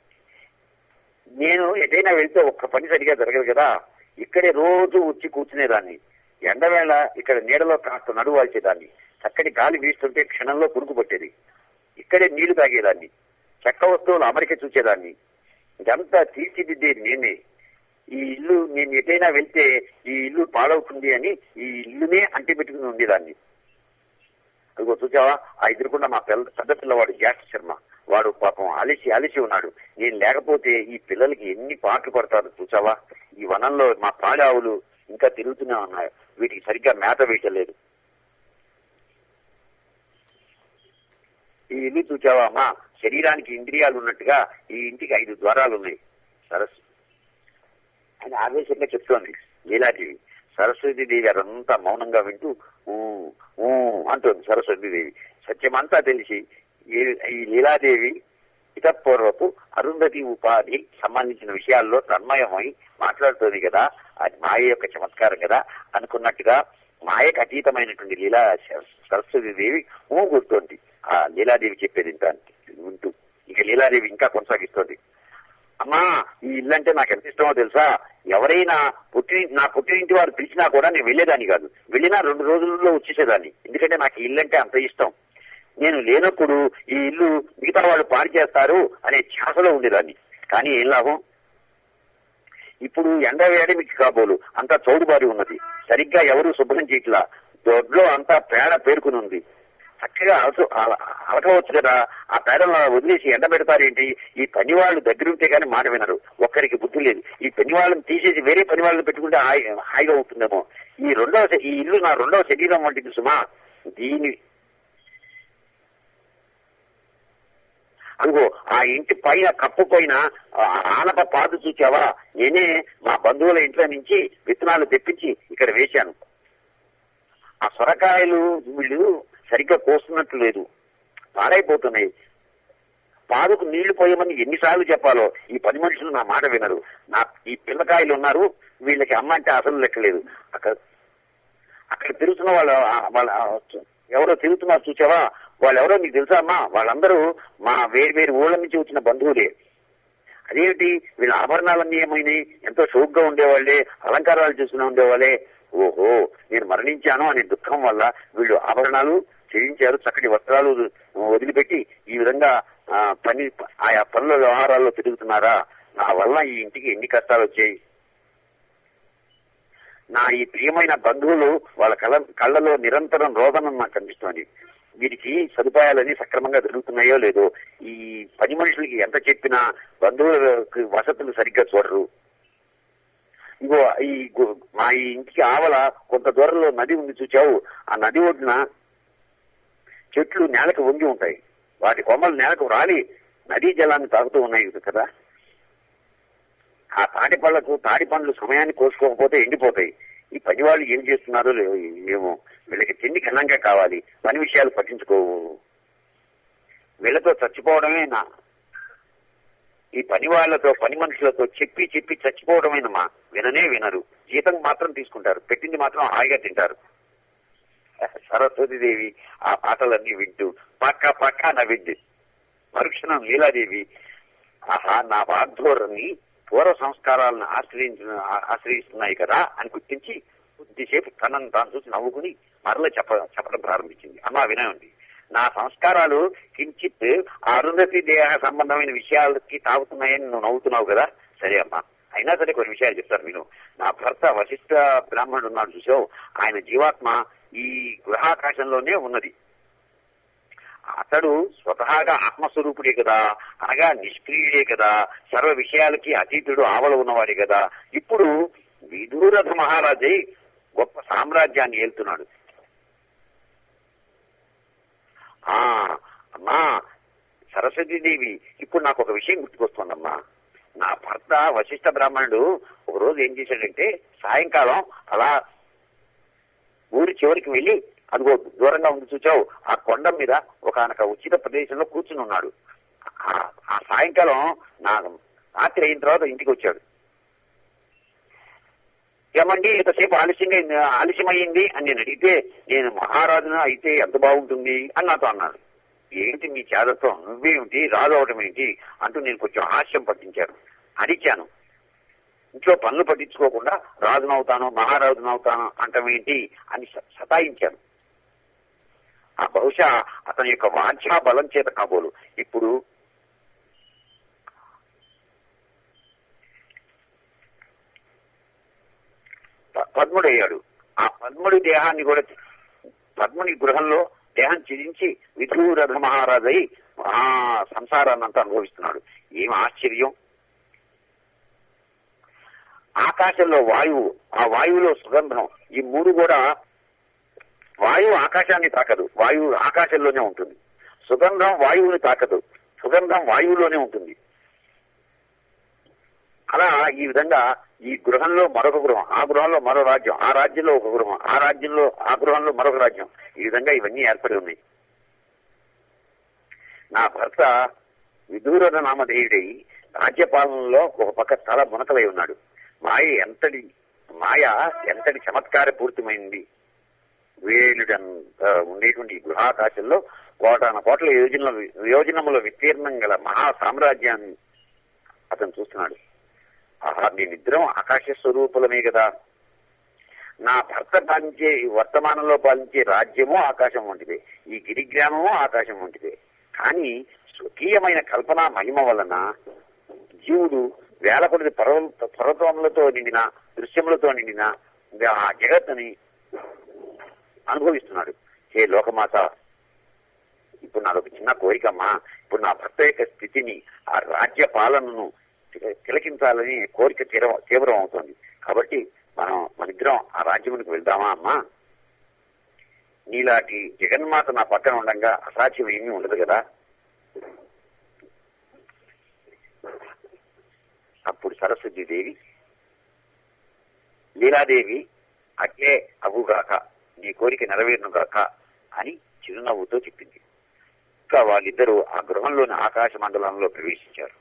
నేను ఎటైనా వెళ్తే ఒక్క పని సరిగా జరగదు కదా ఇక్కడే రోజు వచ్చి కూర్చునేదాన్ని ఎండవేళ ఇక్కడ నీడలో కాస్త నడువు వాల్చేదాన్ని చక్కటి గాలి వీస్తుంటే క్షణంలో పురుగు పట్టేది ఇక్కడే నీళ్లు తాగేదాన్ని చెక్క వస్తువులు అమరిక చూసేదాన్ని ఇదంతా తీర్చిదిద్దేది నేనే ఈ ఇల్లు నేను ఎటైనా వెళ్తే ఈ ఇల్లు పాడవుతుంది అని ఈ ఇల్లునే అంటి పెట్టుకుని ఉండేదాన్ని అదిగో చూసావా ఆ ఎదురుకుండా మా పిల్ల పెద్ద పిల్లవాడు జ్యేష్ఠ శర్మ వాడు పాపం అలిసి అలిసి ఉన్నాడు నేను లేకపోతే ఈ పిల్లలకి ఎన్ని పాటలు పడతారు చూసావా ఈ వనంలో మా పాడావులు ఇంకా తిరుగుతూనే ఉన్నాయి వీటికి సరిగ్గా మేత వేయటలేదు ఈ ఇల్లు చూసావా అమ్మా శరీరానికి ఇంద్రియాలు ఉన్నట్టుగా ఈ ఇంటికి ఐదు ద్వారాలు ఉన్నాయి సరస్సు అని ఆవేశంగా చెప్తోంది లీలాదేవి సరస్వతీదేవి అదంతా మౌనంగా వింటూ ఊ ఊ అంటోంది సరస్వతీదేవి సత్యమంతా తెలిసి ఈ- ఈ లీలాదేవి ఇతపూర్వపు అరుంధతి ఉపాధి సంబంధించిన విషయాల్లో తన్మయమై మాట్లాడుతోంది కదా అది మాయ యొక్క చమత్కారం కదా అనుకున్నట్టుగా మాయకు అతీతమైనటువంటి లీలా సరస్వతి దేవి ఊ గుర్తోంది ఆ లీలాదేవి చెప్పేది ఇంత వింటూ ఇక లీలాదేవి ఇంకా కొనసాగిస్తోంది అమ్మా ఈ ఇల్లు అంటే నాకు ఎంత ఇష్టమో తెలుసా ఎవరైనా పుట్టిన నా పుట్టినింటి వారు పిలిచినా కూడా నేను వెళ్ళేదాన్ని కాదు వెళ్ళినా రెండు రోజుల్లో వచ్చేసేదాన్ని ఎందుకంటే నాకు ఈ ఇల్లు అంటే అంత ఇష్టం నేను లేనప్పుడు ఈ ఇల్లు మిగతా వాళ్ళు పాడు చేస్తారు అనే ఛాసలో ఉండేదాన్ని కానీ ఏం లాభం ఇప్పుడు ఎండ వేడి మీకు కాబోలు అంతా చౌడుబారి ఉన్నది సరిగ్గా ఎవరు శుభ్రం చేయట్లా దొడ్లో అంతా పేడ పేరుకుని ఉంది చక్కగా అలస అల- అలకవచ్చు కదా ఆ పేడలను అలా వదిలేసి ఎండ పెడతారేంటి ఈ పని వాళ్ళు దగ్గరుంటే కానీ మాట వినరు ఒక్కరికి బుద్ధి లేదు ఈ పని వాళ్ళని తీసేసి వేరే పని వాళ్ళని పెట్టుకుంటే హాయి హాయిగా ఉంటుందేమో ఈ రెండవ శ- ఈ ఇల్లు నా రెండవ శరీరం వంటిది సుమా దీని అదిగో ఆ ఇంటి పైన కప్పు పైన ఆ ఆనప పాదు చూచావా నేనే మా బంధువుల ఇంట్లో నుంచి విత్తనాలు తెప్పించి ఇక్కడ వేశాను ఆ సొరకాయలు వీళ్ళు సరిగ్గా కోస్తున్నట్టు లేదు పాడైపోతున్నాయి పాదుకు నీళ్లు పోయమని ఎన్నిసార్లు చెప్పాలో ఈ పని మనుషులు నా మాట వినరు నా ఈ పిల్లకాయలు ఉన్నారు వీళ్ళకి అమ్మ అంటే అసలు లెక్కలేదు అక్కడ అక్కడ తిరుగుతున్న వాళ్ళ వాళ్ళ ఎవరో తిరుగుతున్నారు చూసావా వాళ్ళు ఎవరో నీకు తెలుసా అమ్మా వాళ్ళందరూ మా వేరు వేరు ఊళ్ళ నుంచి వచ్చిన బంధువులే అదేమిటి వీళ్ళ ఆభరణాలన్నీ ఏమైనాయి ఎంతో షోక్గా ఉండేవాళ్ళే అలంకారాలు చూసుకుని ఉండేవాళ్ళే ఓహో నేను మరణించాను అనే దుఃఖం వల్ల వీళ్ళు ఆభరణాలు చేయించారు చక్కటి వస్త్రాలు వదిలిపెట్టి ఈ విధంగా ఆ, పని ఆయా పనుల వ్యవహారాల్లో తిరుగుతున్నారా నా వల్ల ఈ ఇంటికి ఎన్ని కష్టాలు వచ్చాయి నా ఈ ప్రియమైన బంధువులు వాళ్ళ కళ్ళ కళ్ళలో నిరంతరం రోదనం నాకు కనిపిస్తోంది వీరికి సదుపాయాలన్నీ సక్రమంగా జరుగుతున్నాయో లేదో ఈ పని మనుషులకి ఎంత చెప్పినా బంధువులకు వసతులు సరిగ్గా చూడరు ఇగో ఈ గు- మా ఈ ఇంటికి ఆవల కొంత దూరంలో నది ఉంది చూచావు ఆ నది ఒడ్డున చెట్లు నేలకు వంగి ఉంటాయి వాటి కొమ్మలు నేలకు రాలి నదీ జలాన్ని తాగుతూ ఉన్నాయి కదా ఆ తాటి పళ్లకు తాటి పండ్లు సమయాన్ని కోసుకోకపోతే ఎండిపోతాయి ఈ పని వాళ్ళు ఏం చేస్తున్నారో లేవో ఏమో వీళ్ళకి తిండి ఘనంగా కావాలి పని విషయాలు పట్టించుకోవు వీళ్ళతో చచ్చిపోవడమే నా ఈ పని వాళ్ళతో పని మనుషులతో చెప్పి చెప్పి చచ్చిపోవడమేనమ్మా విననే వినరు జీతం మాత్రం తీసుకుంటారు పెట్టింది మాత్రం హాయిగా తింటారు సరస్వతీదేవి ఆ పాటలన్నీ వింటూ పక్క పక్క నవ్వింది మరుక్షణం లీలాదేవి ఆహా నా వాగ్ధోరణి పూర్వ సంస్కారాలను ఆశ్రయించిన ఆశ్రయిస్తున్నాయి కదా అని గుర్తించి కొద్దిసేపు తనను తాను చూసి నవ్వుకుని మరల చెప్ప చెప్పడం ప్రారంభించింది అమ్మా వినండి నా సంస్కారాలు కించిత్ ఆ అరుంధతి దేహ సంబంధమైన విషయాలకి తాగుతున్నాయని నువ్వు నవ్వుతున్నావు కదా సరే అమ్మా అయినా సరే కొన్ని విషయాలు చెప్తాను నేను నా భర్త వశిష్ఠ బ్రాహ్మణుడు ఉన్నాడు చూసావు ఆయన జీవాత్మ ఈ గృహాకాశంలోనే ఉన్నది అతడు స్వతహాగా ఆత్మస్వరూపుడే కదా అనగా నిష్క్రియుడే కదా సర్వ విషయాలకి అతీతుడు ఆవల ఉన్నవాడే కదా ఇప్పుడు విధూరథ మహారాజై గొప్ప సామ్రాజ్యాన్ని ఏలుతున్నాడు ఆ అమ్మా సరస్వతీదేవి ఇప్పుడు నాకు ఒక విషయం గుర్తుకొస్తుందమ్మా నా భర్త వశిష్ఠ బ్రాహ్మణుడు ఒక రోజు ఏం చేశాడంటే సాయంకాలం అలా ఊరి చివరికి వెళ్లి అదిగో దూరంగా ఉంది చూచావు ఆ కొండ మీద ఒకనొక ఉచిత ప్రదేశంలో కూర్చుని ఉన్నాడు ఆ- ఆ సాయంకాలం నా రాత్రి అయిన తర్వాత ఇంటికి వచ్చాడు ఏమండి ఇంతసేపు ఆలస్యంగా అయింది- ఆలస్యమయ్యింది అని నేను అడిగితే నేను మహారాజును అయితే ఎంత బాగుంటుంది అని నాతో అన్నాడు ఏంటి మీ చేదత్వం నువ్వేమిటి రాజు అవడం ఏంటి అంటూ నేను కొంచెం హాస్యం పట్టించాను అడిచాను ఇంట్లో పనులు పట్టించుకోకుండా రాజునవుతాను మహారాజునవుతాను అంటమేంటి అని స- సతాయించాను ఆ బహుశా అతని యొక్క వాంఛా బలం చేత కాబోలు ఇప్పుడు ప- పద్ముడయ్యాడు ఆ పద్ముడి దేహాన్ని కూడా పద్ముని గృహంలో దేహం చిరించి విధూరథ మహారాజై ఆ సంసారాన్నంతా అనుభవిస్తున్నాడు ఏం ఆశ్చర్యం ఆకాశంలో వాయువు ఆ వాయువులో సుగంధం ఈ మూడు కూడా వాయువు ఆకాశాన్ని తాకదు వాయువు ఆకాశంలోనే ఉంటుంది సుగంధం వాయువుని తాకదు సుగంధం వాయువులోనే ఉంటుంది అలా ఈ విధంగా ఈ గృహంలో మరొక గృహం ఆ గృహంలో మరో రాజ్యం ఆ రాజ్యంలో ఒక గృహం ఆ రాజ్యంలో ఆ గృహంలో మరొక రాజ్యం ఈ విధంగా ఇవన్నీ ఏర్పడి ఉన్నాయి నా భర్త విదూరణ నామధేయుడై రాజ్యపాలనలో ఒక పక్క చాలా మునకలై ఉన్నాడు మాయ ఎంతటి మాయ ఎంతటి చమత్కార పూర్తిమైంది వేలుడంత ఉండేటువంటి ఈ గృహాకాశంలో కోటాన కోట్ల యోజన యోజనముల విస్తీర్ణం గల మహా సామ్రాజ్యాన్ని అతను చూస్తున్నాడు ఆహా మేమిద్దరం ఆకాశ స్వరూపులమే కదా నా భర్త పాలించే ఈ వర్తమానంలో పాలించే రాజ్యము ఆకాశం వంటిదే ఈ గిరిగ్రామము ఆకాశం వంటిదే కానీ స్వకీయమైన కల్పన మహిమ వలన జీవుడు వేల కొద్ది పర్వ పర్వతములతో నిండిన దృశ్యములతో నిండిన ఆ జగత్తుని అనుభవిస్తున్నాడు హే లోకమాత ఇప్పుడు నాదొక చిన్న కోరికమ్మా ఇప్పుడు నా భర్త యొక్క స్థితిని ఆ రాజ్య పాలనను తిల- తిలకించాలని కోరిక తీవ్ర తీవ్రం అవుతుంది కాబట్టి మనం మనిద్దరం ఆ రాజ్యమునికి వెళ్దామా అమ్మా నీలాంటి జగన్మాత నా పక్కన ఉండగా అసాధ్యం ఏమీ ఉండదు కదా అప్పుడు సరస్వతీదేవి లీలాదేవి అట్లే అగుగాక నీ కోరిక నెరవేరునుగాక అని చిరునవ్వుతో చెప్పింది ఇంకా వాళ్ళిద్దరూ ఆ గృహంలోని ఆకాశ మండలంలో ప్రవేశించారు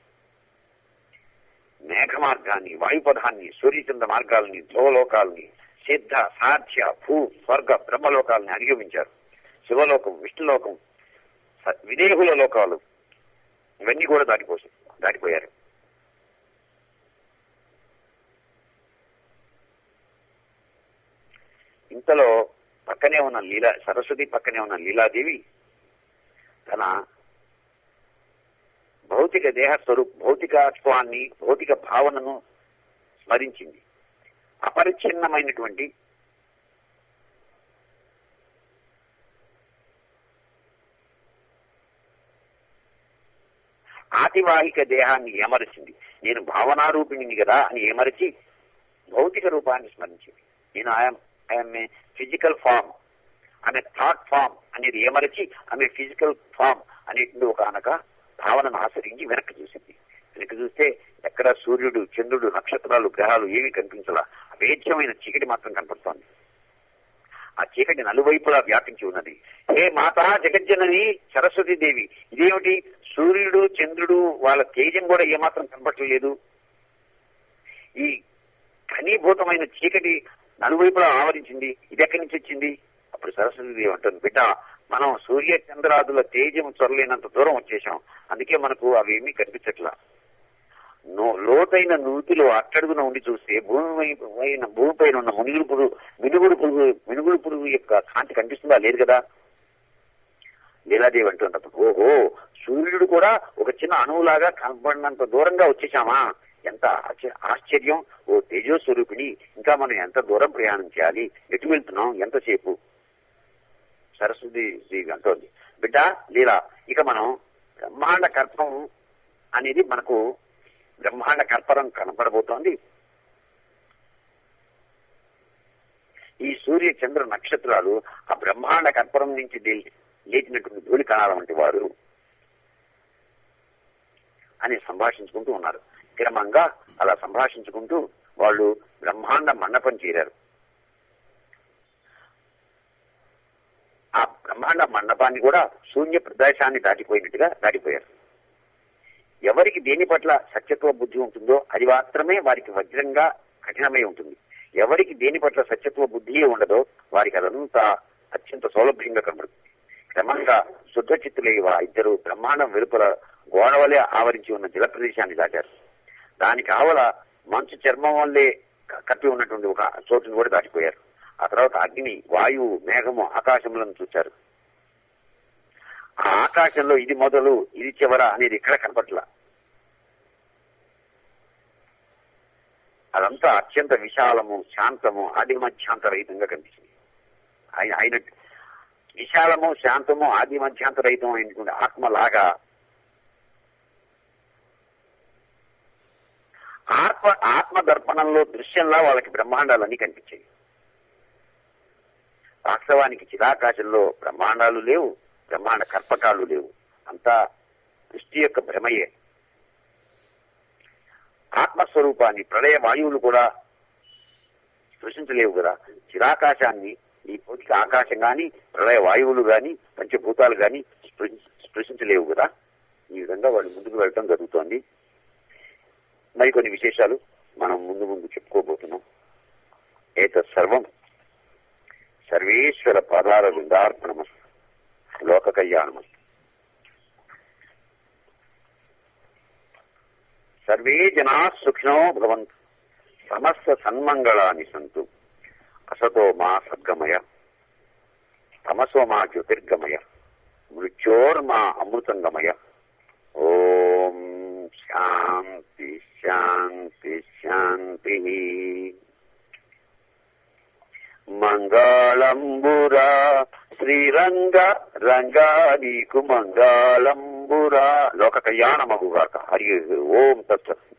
మేఘ మార్గాన్ని వాయుపథాన్ని సూర్యచంద్ర మార్గాల్ని ధ్రువలోకాల్ని సిద్ధ సాధ్య భూ స్వర్గ బ్రహ్మలోకాలని అధిగమించారు శివలోకం విష్ణులోకం స- విదేహుల లోకాలు ఇవన్నీ కూడా దాటిపోసి దాటిపోయారు ఇంతలో పక్కనే ఉన్న లీలా సరస్వతి పక్కనే ఉన్న లీలాదేవి తన భౌతిక దేహ స్వరూప్ భౌతికత్వాన్ని భౌతిక భావనను స్మరించింది అపరిచ్ఛిన్నమైనటువంటి ఆతివాహిక దేహాన్ని ఏమరచింది నేను భావనారూపిణిని కదా అని ఏమరచి భౌతిక రూపాన్ని స్మరించింది నేను I'm I'm a physical form ఆమె థాట్ ఫామ్ అనేది ఏమరచి ఆమె ఫిజికల్ ఫామ్ అనేటువంటి ఒక అనక భావనను ఆచరించి వెనక్కి చూసింది వెనక్కి చూస్తే ఎక్కడ సూర్యుడు చంద్రుడు నక్షత్రాలు గ్రహాలు ఏమీ కనిపించలా అవేద్యమైన చీకటి మాత్రం కనపడుతోంది ఆ చీకటి నలువైపులా వ్యాపించి ఉన్నది హే మాతా జగజ్జనని సరస్వతి దేవి ఇదేమిటి సూర్యుడు చంద్రుడు వాళ్ళ తేజం కూడా ఏమాత్రం కనపట్టలేదు ఈ ఘనీభూతమైన చీకటి నలువైపులా ఆవరించింది ఇది ఎక్కడి నుంచి వచ్చింది అప్పుడు సరస్వతి దేవి అంటుంది బిడ్డ మనం సూర్య చంద్రాదుల తేజం చొరలేనంత దూరం వచ్చేసాం అందుకే మనకు అవి ఏమీ కనిపించట్లా నో- లోతైన నూతిలో అట్టడుగున ఉండి చూస్తే భూమి పైన భూమిపైన ఉన్న మునిగుడు పురుగు మినుగుడు పురుగు మినుగుడు పురుగు యొక్క కాంతి కనిపిస్తుందా లేదు కదా లీలాదేవి అంటున్నప్పుడు ఓహో సూర్యుడు కూడా ఒక చిన్న అణువులాగా కనబడినంత దూరంగా వచ్చేసామా ఎంత ఆశ్చ- ఆశ్చర్యం ఓ తేజో స్వరూపిణి ఇంకా మనం ఎంత దూరం ప్రయాణం చేయాలి ఎటు వెళ్తున్నాం ఎంతసేపు సరస్వతి దేవి అంటోంది బిడ్డ లీలా ఇక మనం బ్రహ్మాండ కల్పం అనేది మనకు బ్రహ్మాండ కల్పరం కనపడబోతోంది ఈ సూర్య చంద్ర నక్షత్రాలు ఆ బ్రహ్మాండ కల్పరం నుంచి లే- లేచినటువంటి ధూళి కణాల వంటి వారు అని సంభాషించుకుంటూ ఉన్నారు క్రమంగా అలా సంభాషించుకుంటూ వాళ్ళు బ్రహ్మాండ మండపం చేరారు ఆ బ్రహ్మాండ మండపాన్ని కూడా శూన్య ప్రదేశాన్ని దాటిపోయినట్టుగా దాటిపోయారు ఎవరికి దేని పట్ల సత్యత్వ బుద్ధి ఉంటుందో అది మాత్రమే వారికి వజ్రంగా కఠినమై ఉంటుంది ఎవరికి దేని పట్ల సత్యత్వ బుద్ధియే ఉండదో వారికి అదంతా అత్యంత సౌలభ్యంగా కనబడుతుంది క్రమంగా శుద్ధ చిత్తులై ఆ ఇద్దరు బ్రహ్మాండం వెలుపల గోడవలే ఆవరించి ఉన్న జల ప్రదేశాన్ని దాటారు దానికి ఆవల మంచు చర్మం వల్లే క- కప్పి ఉన్నటువంటి ఒక చోటును కూడా దాటిపోయారు ఆ తర్వాత అగ్ని వాయువు మేఘము ఆకాశములను చూచారు ఆ ఆకాశంలో ఇది మొదలు ఇది చివర అనేది ఎక్కడ కనపట్ల అదంతా అత్యంత విశాలము శాంతము ఆది మధ్యాంతరహితంగా కనిపించింది ఆయన ఆయన విశాలము శాంతము ఆది మధ్యాంతరహితం అయినటువంటి ఆత్మలాగా ఆత్మ ఆత్మ దర్పణంలో దృశ్యంలా వాళ్ళకి బ్రహ్మాండాలన్నీ కనిపించాయి వాస్తవానికి చిరాకాశంలో బ్రహ్మాండాలు లేవు బ్రహ్మాండ కర్పకాలు లేవు అంతా దృష్టి యొక్క భ్రమయే ఆత్మస్వరూపాన్ని ప్రళయ వాయువులు కూడా స్పృశించలేవు కదా చిరాకాశాన్ని ఈ భౌతిక ఆకాశం గాని ప్రళయ వాయువులు గాని పంచభూతాలు గాని స్పృశి- స్పృశించలేవు కదా ఈ విధంగా వాళ్ళు ముందుకు వెళ్ళటం జరుగుతోంది మరికొన్ని విశేషాలు మనం ముందు ముందు చెప్పుకోబోతున్నాం ఏతత్ సర్వం సర్వేశ్వర పదార విందార్పణమస్తు లోక కళ్యాణమస్తు సర్వే జనా సుఖినో భవంతు సమస్త సన్మంగళాని సంతు అసతో మా సద్గమయ తమసో మా జ్యోతిర్గమయ మృత్యోర్మా అమృతంగమయ ఓం శాంతి శాంతి శాంతి మంగళంబురా శ్రీరంగ రంగాదీకు మంగళంబురా లోక కళ్యాణమగుగాక హరి ఓం తత్వ